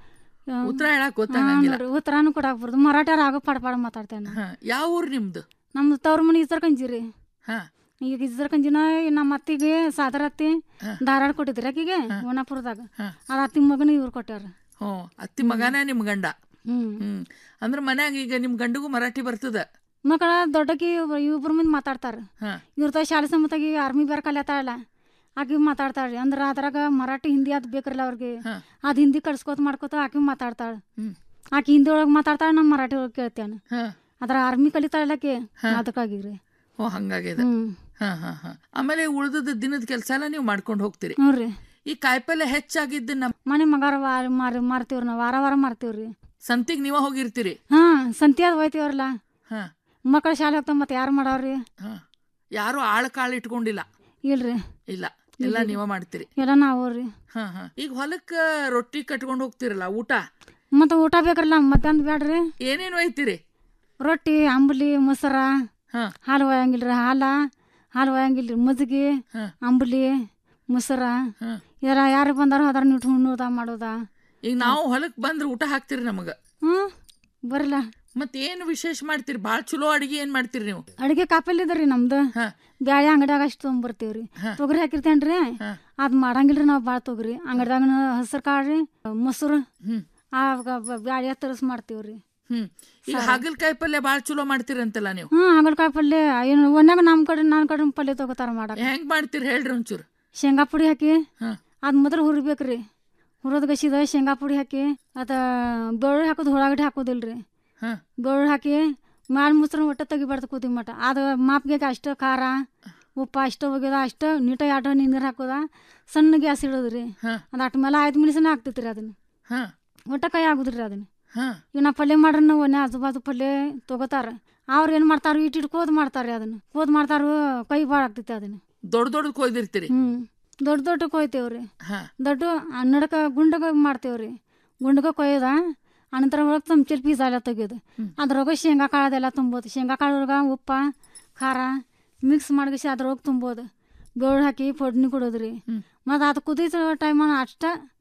ಉತ್ತರ ಹೇಳಕ್ ಗೊತ್ತಾಗಂಗಿಲ್ಲ ಉತ್ತರಾನು ಕೊಡಾಕ್ ಬರ್ದು ಮರಾಠ್ಯಾರ ಆಗ ಪಡ ಪಡ ಮಾತಾಡ್ತೇನೆ ಹಾ, ಯಾವ ಊರ್ ನಿಮ್ದು ನಮ್ದು ತವ್ರ ಮನೆ ಇಸ್ದರ್ಕಂಜಿ ರೀ ಹಾ ಈಗ ಇಸ್ದರ್ಕಂಜಿನ ನಮ್ಮ ಅತ್ತಿಗೆ ಸಾದರ ಅತ್ತಿ ಧಾರವಾಡ ಕೊಟ್ಟಿದ್ರಿ ಆಕಿಗೆ ವನಾಪುರದಾಗ ಅದ ಅತ್ತಿ ಮಗನ ಇವ್ರು ಕೊಟ್ಟಾರ ಹ್ಞೂ ಅತ್ತಿ ಮಗನ ನಿಮ್ ಗಂಡ ಹ್ಮ್ ಹ್ಮ್ ಅಂದ್ರ ಮನ್ಯಾಗ ಈಗ ನಿಮ್ ಗಂಡಗೂ ಮರಾಠಿ ಬರ್ತದ ಮಕ್ಕಳ ದೊಡ್ಡಕಿ ಇಬ್ರು ಮಂದಿ ಮಾತಾಡ್ತಾರ ಹಾ ಇವ್ರ ಶಾಲೆ ಸಮೇತಾಗಿ ಆರ್ಮಿ ಬೇರೆ ಕಲಿಯತ್ತಾಳಲ್ಲ ಆಕಿ ಮಾತಾಡ್ತಾಳ್ರಿ ಅಂದ್ರ ಅದ್ರಾಗ ಮರಾಠಿ ಹಿಂದಿ ಅದ್ ಬೇಕ್ರಲ್ಲ ಅವ್ರಿಗೆ ಅದ್ ಹಿಂದಿ ಕಳ್ಸ್ಕೊತ ಮಾಡ್ಕೋತ ಆಕಿ ಮಾತಾಡ್ತಾಳ ಹ್ಮ್. ಆಕಿ ಹಿಂದಿ ಒಳಗ್ ಮಾತಾಡ್ತಾಳ ನಮ್ ಮರಾಠಿ ಒಳಗ್ ಕೇಳ್ತೇನೆ ಹಾ ಅದ್ರ ಆರ್ಮಿ ಕಲಿತಾಳಲ್ಲಕಿ ಅದಕ್ಕಾಗಿರಿ ಓ ಹಂಗಾಗಿದೆ ಹ್ಮ್ ಹಾ ಹಾ ಹಾ ಆಮೇಲೆ ಉಳ್ದದ ದಿನದ ಕೆಲಸ ಎಲ್ಲ ನೀವು ಮಾಡ್ಕೊಂಡು ಹೋಗ್ತೀರಿ ನೋಡ್ರಿ ಈ ಕಾಯಿಪಲ್ಲೆ ಹೆಚ್ಚಾಗಿದ್ದು ನಮ್ ಮನೆ ಮಗಾರ ವಾರ ಮಾರಿ ಮಾರ್ತೀವ್ರಿ ನಾವ್ ವಾರ ವಾರ ಮಾರ್ತೀವ್ರಿ ಸಂತಿಗ್ ನೀವ ಹೋಗಿರ್ತೀರಿ ಹಾ ಸಂತಿ ಅದ್ ಹೋಯ್ತೀವ್ರಲ್ಲ ಹಾ ಮಕ್ಕಳ ಶಾಲೆ ಹೋಗ್ತಾವ ಮತ್ತೆ ಯಾರು ಮಾಡವ್ರಿ ಹಾ ಯಾರು ಆಳ್ ಕಾಳು ಇಟ್ಕೊಂಡಿಲ್ಲ ಇಲ್ರಿ ಇಲ್ಲ ಎಲ್ಲ ನೀವ ಮಾಡ್ತೀರಿ ಎಲ್ಲ ನಾವು ರೀ ಹಾ ಹಾ ಈಗ ಹೊಲಕ್ಕ ರೊಟ್ಟಿ ಕಟ್ಕೊಂಡು ಹೋಗ್ತಿರಲ್ಲ ಊಟ ಮತ್ತೆ ಊಟ ಬೇಕ್ರಲ್ಲ ಮಧ್ಯಾಹ್ನ ಬೇಡ್ರಿ ಏನೇನು ಒಯ್ತೀರಿ ರೊಟ್ಟಿ ಅಂಬಲಿ ಮೊಸರ ಹಾ ಹಾಲು ಒಯ್ಯಂಗಿಲ್ರಿ ಹಾಲ ಹಾಲು ಒಯ್ಯಂಗಿಲ್ರಿ ಮಜ್ಜಿಗೆ ಹಾ. ಅಂಬಲಿ ಮೊಸರ ಹಾ. ಇದೆಲ್ಲ ಯಾರು ಬಂದಾರ ಅದ್ರ ನೀವು ಉಣ್ಣೋದ ಮಾಡೋದ ಈಗ ನಾವು ಹೊಲಕ್ ಬಂದ್ರೆ ಊಟ ಹಾಕ್ತಿರಿ ನಮಗ ಹ್ಮ್ ಬರಲ್ಲ ಮತ್ ಏನು ವಿಶೇಷ ಮಾಡ್ತೀರಿ ಭಾಳ ಚಲೋ ಅಡಿಗೆ ಏನ್ ಮಾಡ್ತೀರಿ ನೀವು ಅಡಿಗೆ ಕಾಪಲ್ಲಿ ಇದ್ರಿ ನಮ್ದು ಬ್ಯಾಳೆ ಅಂಗಡಿಯಾಗ ಅಷ್ಟು ತೊಗೊಂಬರ್ತೀವ್ರಿ ತೊಗರಿ ಹಾಕಿರ್ತೇನ್ರಿ ಅದ್ ಮಾಡಂಗಿಲ್ರಿ ನಾವ್ ಬಾಳ್ ತೊಗರಿ ಅಂಗಡಿದಾಗ ಹಸಿರು ಕಾಳ್ರಿ ಮೊಸರು ಆ ಬ್ಯಾಳೆ ತರಸ್ ಮಾಡ್ತೀವ್ರಿ ಹ್ಮ್ ಈಗ ಹಾಗಲ್ಕಾಯಿ ಪಲ್ಯ ಭಾಳ ಚಲೋ ಮಾಡ್ತೀರಂತಲ್ಲ ನೀವು ಹ್ಮ್ ಹಾಗಲ್ಕಾಯಿ ಪಲ್ಯ ಏನು ಒನ್ಯಾಗ ನಮ್ ಕಡೆ ನನ್ ಕಡೆ ಪಲ್ಯ ತಗೋತಾರ ಮಾಡಕ್ ಹೆಂಗ್ ಮಾಡ್ತೀರಿ ಹೇಳ್ರಿ ಒಂಚೂರು ಶೇಂಗಾ ಪುಡಿ ಹಾಕಿ ಹಾ. ಅದ್ ಮೊದಲು ಹುರಿಬೇಕ್ರಿ ಹುರಿದ್ ಗಸಿದ ಶೇಂಗಾ ಪುಡಿ ಹಾಕಿ ಅದ ಬೆಳ್ಳುಳ್ಳಿ ಹಾಕೋದು ಉಳ್ಳಾಗಡ್ಡಿ ಹಾಕೋದಿಲ್ರಿ ಹಾ. ಬೆಳ್ಳುಳ್ಳಿ ಹಾಕಿ ಮಾಲ್ ಮುಸ್ರ ಒಟ್ಟ ತೆಗಿಬಾರ್ದು ಕುದಿ ಮಟ ಅದು ಮಾಪ್ಗೆ ಅಷ್ಟು ಖಾರ ಉಪ್ಪು ಅಷ್ಟು ಹೋಗ್ಯದ ಅಷ್ಟು ನೀಟಾಗಿ ಎರಡು ನೀರು ಹಾಕೋದ ಸಣ್ಣ ಗ್ಯಾಸ್ ಇಡೋದ್ರಿ ಅದು ಅಟ್ ಮೇಲೆ ಐದು ಮಿನಿಸನ ಹಾಕ್ತೈತ್ರಿ ಅದನ್ನ ಹಾ ಒಟ್ಟ ಕೈ ಆಗುದ್ರಿ ಅದನ್ನ ಹಾ ಈಗ ನಾ ಪಲ್ಯ ಮಾಡ್ರ ಒನ್ನೆ ಆಜು ಬಾಜು ಪಲ್ಯ ತಗೋತಾರ ಅವ್ರು ಏನ್ ಮಾಡ್ತಾರ ಇಟ್ ಇಟ್ ಕೋದ್ ಮಾಡ್ತಾರ್ರಿ ಅದನ್ನ ಕೋದ್ ಮಾಡ್ತಾರ ಕೈ ಭಾಳ ಆಗ್ತೈತಿ ಅದನ್ನ ದೊಡ್ಡ ದೊಡ್ಡ ಕೊಯ್ದಿರ್ತೀರಿ ಹ್ಮ್ ದೊಡ್ಡ ದೊಡ್ಡ ಕೊಯ್ತೇವ್ರಿ ಹಾ ದೊಡ್ಡ ಹನ್ನೆರಡಕ ಗುಂಡಗ ಮಾಡ್ತೇವ್ರಿ ಗುಂಡಗ ಕೊಯ್ದ ಅನಂತರ ಒಳಗೆ ಚಮಚಲ್ ಪೀಸ್ ಎಲ್ಲ ತೆಗಿಯೋದು ಅದ್ರೊಳಗೆ ಶೇಂಗಾ ಕಾಳದೆಲ್ಲ ತುಂಬೋದು ಶೇಂಗಾ ಕಾಳೊಳಗೆ ಉಪ್ಪ ಖಾರ ಮಿಕ್ಸ್ ಮಾಡಿಸಿ ಅದ್ರೊಳಗೆ ತುಂಬೋದು ಬೆಳ್ಳುಳ್ಳಿ ಹಾಕಿ ಫೊಡ್ನಿ ಕೊಡೋದ್ರಿ ಮತ್ತು ಅದು ಕುದಿಸೋ ಟೈಮ್ ಅಷ್ಟ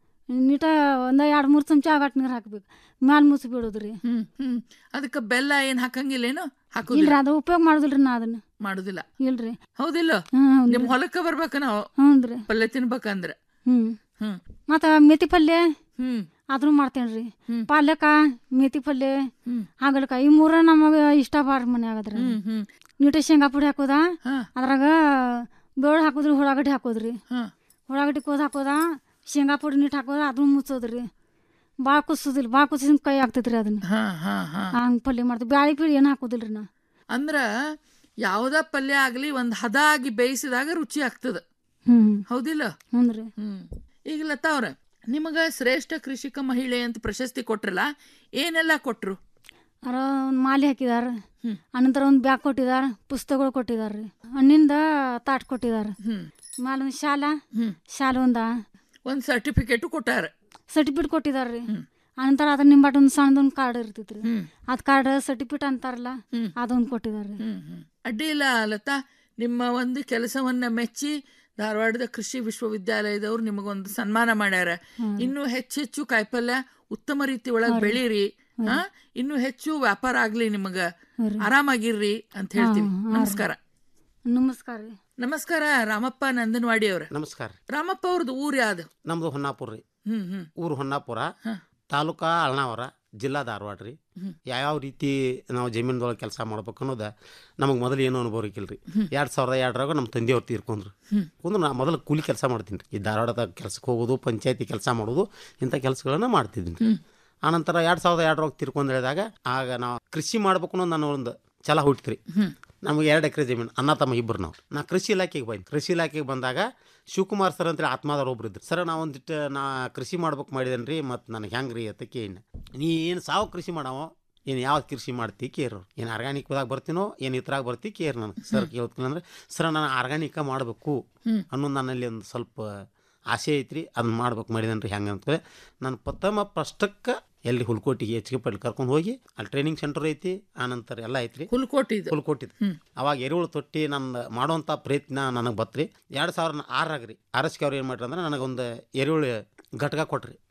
ನೀಟ ಒಂದ ಎರಡು ಮೂರು ಚಮಚ ಆಗಟ್ ನೀರು ಹಾಕ್ಬೇಕು ಮ್ಯಾಲ್ ಮುಚ್ಚಿ ಬಿಡೋದ್ರಿ ಹ್ಮ್ ಹ್ಮ್ ಅದಕ್ಕೆ ಬೆಲ್ಲ ಏನ್ ಹಾಕಂಗಿಲ್ಲೇನು ಇಲ್ರಿ ಹಾಕುದಿಲ್ಲ ಅದು ಉಪಯೋಗ ಮಾಡುದಿಲ್ರಿ ನಾ ಅದನ್ನ ಮಾಡುದಿಲ್ಲ ಇಲ್ರಿ ಹೌದಿಲ್ಲ ಹ್ಮ್ ನಿಮ್ ಹೊಲಕ್ಕ ಬರ್ಬೇಕ ನಾವು ಹ್ಞೂನ್ರಿ ಪಲ್ಯ ತಿನ್ಬೇಕಂದ್ರ ಹ್ಮ್ ಹ್ಮ್ ಮತ್ತ ಮೆಥಿ ಪಲ್ಯ ಹ್ಮ್ ಅದನ್ನು ಮಾಡ್ತೇನ್ರಿ ಪಾಲಕ ಮೆಥಿ ಪಲ್ಯ ಹಾಗಲಕಾಯಿ ಈ ಮೂರ ನಮಗ ಇಷ್ಟ ಬಾರ ಮನ್ಯಾಗ ಅದ್ರ ಹ್ಮ್ ಹ್ಮ್ ನೀಟ ಶೇಂಗಾ ಪುಡಿ ಹಾಕೋದ ಹಾ. ಅದ್ರಾಗ ಬೇಳೆ ಹಾಕೋದ್ರಿ ಉಳ್ಳಾಗಡ್ಡಿ ಹಾಕೋದ್ರಿ ಹಾ ಉಳ್ಳಾಗಡ್ಡಿ ಕೋದ್ ಹಾಕೋದ ಶೇಂಗಾ ಪುಡಿ ನೀಟ್ ಹಾಕೋದ ಅದನ್ನ ಮುಚ್ಚೋದ್ರಿ ಭಾಳ ಕುದಿಸೋದಿಲ್ಲ ಭಾಳ ಕುದಿಸಿದ ಕೈ ಆಗ್ತೈತ್ರಿ ಅದನ್ನ ಹಾ ಹಾ ಹಾ ಹಂಗ್ ಪಲ್ಯ ಮಾಡ್ತೀವಿ ಬ್ಯಾಳಿ ಪೀಳಿ ಏನು ಹಾಕೋದಿಲ್ರಿ ನಾ ಅಂದ್ರ ಯಾವ್ದ ಪಲ್ಯ ಆಗ್ಲಿ ಒಂದ್ ಹದ ಆಗಿ ಬೇಯಿಸಿದಾಗ ರುಚಿ ಆಗ್ತದ ಹ್ಮ್ ಹೌದಿಲ್ಲ ಹ್ಞೂನ್ರಿ ಹ್ಮ್ ಈಗ ಲತಾ ಅವ್ರ ನಿಮಗ ಶ್ರೇಷ್ಠ ಕೃಷಿಕ ಮಹಿಳೆ ಅಂತ ಪ್ರಶಸ್ತಿ ಕೊಟ್ರಲ್ಲ ಏನೆಲ್ಲ ಕೊಟ್ರು ಅರ ಒಂದು ಮಾಲೆ ಹಾಕಿದಾರ ಅನಂತರ ಒಂದು ಬ್ಯಾಗ್ ಕೊಟ್ಟಿದಾರ ಪುಸ್ತಕಗಳು ಕೊಟ್ಟಿದಾರ್ರಿ ಹಣ್ಣಿಂದ ತಾಟ್ ಕೊಟ್ಟಿದಾರ ಮಾಲ ಒಂದು ಶಾಲ ಶಾಲ ಒಂದ ಒಂದ್ ಸರ್ಟಿಫಿಕೇಟು ಕೊಟ್ಟಾರ ಸರ್ಟಿಫಿಕೇಟ್ ಕೊಟ್ಟಿದಾರ್ರಿ ಅನಂತರ ಅದ್ರ ನಿಂಬಾಟ ಒಂದು ಸಣ್ಣದೊಂದು ಕಾರ್ಡ್ ಇರ್ತೈತ್ರಿ ಅದ್ ಕಾರ್ಡ್ ಸರ್ಟಿಫಿಕೇಟ್ ಅಂತಾರಲ್ಲ ಅದೊಂದು ಕೊಟ್ಟಿದಾರ್ರಿ ಅಡ್ಡಿ ಇಲ್ಲ ಲತಾ ನಿಮ್ಮ ಒಂದು ಕೆಲಸವನ್ನ ಮೆಚ್ಚಿ ಧಾರವಾಡದ ಕೃಷಿ ವಿಶ್ವವಿದ್ಯಾಲಯದವ್ರು ನಿಮಗೊಂದು ಸನ್ಮಾನ ಮಾಡ್ಯಾರ ಇನ್ನು ಹೆಚ್ಚೆಚ್ಚು ಕಾಯಿಪಲ್ಯ ಉತ್ತಮ ರೀತಿ ಒಳಗ್ ಬೆಳೀರಿ ಹಾ ಇನ್ನು ಹೆಚ್ಚು ವ್ಯಾಪಾರ ಆಗ್ಲಿ ನಿಮಗ ಆರಾಮಾಗಿರ್ರಿ ಅಂತ ಹೇಳ್ತೀವಿ ನಮಸ್ಕಾರ ನಮಸ್ಕಾರ ರೀ ನಮಸ್ಕಾರ ರಾಮಪ್ಪ ನಂದನವಾಡಿ ಅವ್ರ ನಮಸ್ಕಾರ ರಾಮಪ್ಪ ಅವ್ರದ್ದು ಊರ್ ಯಾವ್ದು ನಮ್ದು ಹೊನ್ನಾಪುರ ರೀ ಹ್ಮ್ ಹ್ಮ್ ಊರು ಹೊನ್ನಾಪುರ ತಾಲೂಕಾ ಅಳ್ನಾವರ ಜಿಲ್ಲಾ ಧಾರವಾಡ ರೀ ಯಾವ್ಯಾವ ರೀತಿ ನಾವು ಜಮೀನ್ದೊಳಗೆ ಕೆಲಸ ಮಾಡ್ಬೇಕು ಅನ್ನೋದು ನಮಗೆ ಮೊದಲು ಏನು ಅನುಭವ ಇರ್ಕಿಲ್ರಿ ಎರಡು ಸಾವಿರದ ಎರಡರಾಗ ನಮ್ಮ ತಂದೆಯವ್ರು ತೀರ್ಕೊಂಡ್ರು ಒಂದು ನಾ ಮೊದಲು ಕೂಲಿ ಕೆಲಸ ಮಾಡ್ತೀನಿ ರೀ ಈ ಧಾರವಾಡದಾಗ ಕೆಲ್ಸಕ್ಕೆ ಹೋಗೋದು ಪಂಚಾಯತಿ ಕೆಲಸ ಮಾಡೋದು ಇಂಥ ಕೆಲಸಗಳನ್ನ ಮಾಡ್ತಿದ್ದೀನಿ ರೀ ಆನಂತರ ಎರಡು ಸಾವಿರದ ಎರಡರೊಳಗೆ ತೀರ್ಕೊಂಡು ಹೇಳಿದಾಗ ಆಗ ನಾವು ಕೃಷಿ ಮಾಡ್ಬೇಕು ಅನ್ನೋ ನನ್ನ ಒಂದು ಛಲ ಹುಟ್ಟಿತ್ರಿ ನಮಗೆ ಎರಡು ಎಕರೆ ಜಮೀನು ಅಣ್ಣ ತಮ್ಮ ಇಬ್ಬರು ನಾವು ನಾ ಕೃಷಿ ಇಲಾಖೆಗೆ ಬಂದು ಕೃಷಿ ಇಲಾಖೆಗೆ ಬಂದಾಗ ಶಿವಕುಮಾರ್ ಸರ್ ಅಂತೇಳಿ ಆತ್ಮದವ್ರು ಒಬ್ರು ಇದ್ರು ಸರ್ ನಾ ಒಂದಿಟ್ಟು ನಾ ಕೃಷಿ ಮಾಡ್ಬೇಕು ಮಾಡಿದೇನೆ ರೀ ಮತ್ತು ನನಗೆ ಹೆಂಗೆ ರೀ ಅಂತ ಕೇಳಿನ ನೀ ಏನು ಸಾವು ಕೃಷಿ ಮಾಡಾವ ಏನು ಯಾವ ಕೃಷಿ ಮಾಡ್ತಿ ಕೇರು ಏನು ಆರ್ಗಾನಿಕ್ದಾಗ ಬರ್ತೀನೋ ಏನು ಇದ್ರಾಗ ಬರ್ತಿ ಕೇರ್ ನನಗೆ ಸರ್ ಕೇಳ್ತೀನಿ ಅಂದ್ರೆ ಸರ್ ನಾನು ಆರ್ಗಾನಿಕ ಮಾಡಬೇಕು ಅನ್ನೋದು ನನ್ನಲ್ಲಿ ಒಂದು ಸ್ವಲ್ಪ ಆಸೆ ಐತ್ರಿ ಅದನ್ನ ಮಾಡ್ಬೇಕು ಮಾಡಿದೇನೆ ರೀ ಹೆಂಗೆ ಅಂತೇಳಿ ನಾನು ಪ್ರಥಮ ಫಸ್ಟಕ್ಕೆ ಎಲ್ಲಿ ಹುಲ್ಕೋಟಿಗೆ ಎಚ್ ಕೆ ಪಲ್ಲಿ ಕರ್ಕೊಂಡು ಹೋಗಿ ಅಲ್ಲಿ ಟ್ರೈನಿಂಗ್ ಸೆಂಟರ್ ಐತಿ ಆನಂತರ ಎಲ್ಲ ಐತ್ರಿ ಹುಲ್ಕೋಟಿ ಹುಲ್ಕೋಟಿದ್ ಅವಾಗ ಎರೆಹುಳು ತೊಟ್ಟಿ ನನ್ನ ಮಾಡುವಂಥ ಪ್ರಯತ್ನ ನನಗೆ ಬತ್ರಿ ಎರಡು ಸಾವಿರದ ಆರಾಗ ರೀ ಆರಸ್ಕೆ ಅವ್ರು ಏನು ಮಾಡ್ರಿ ಅಂದ್ರೆ ನನಗೊಂದು ಎರೆಹುಳು ಘಟಕ ಕೊಟ್ರಿ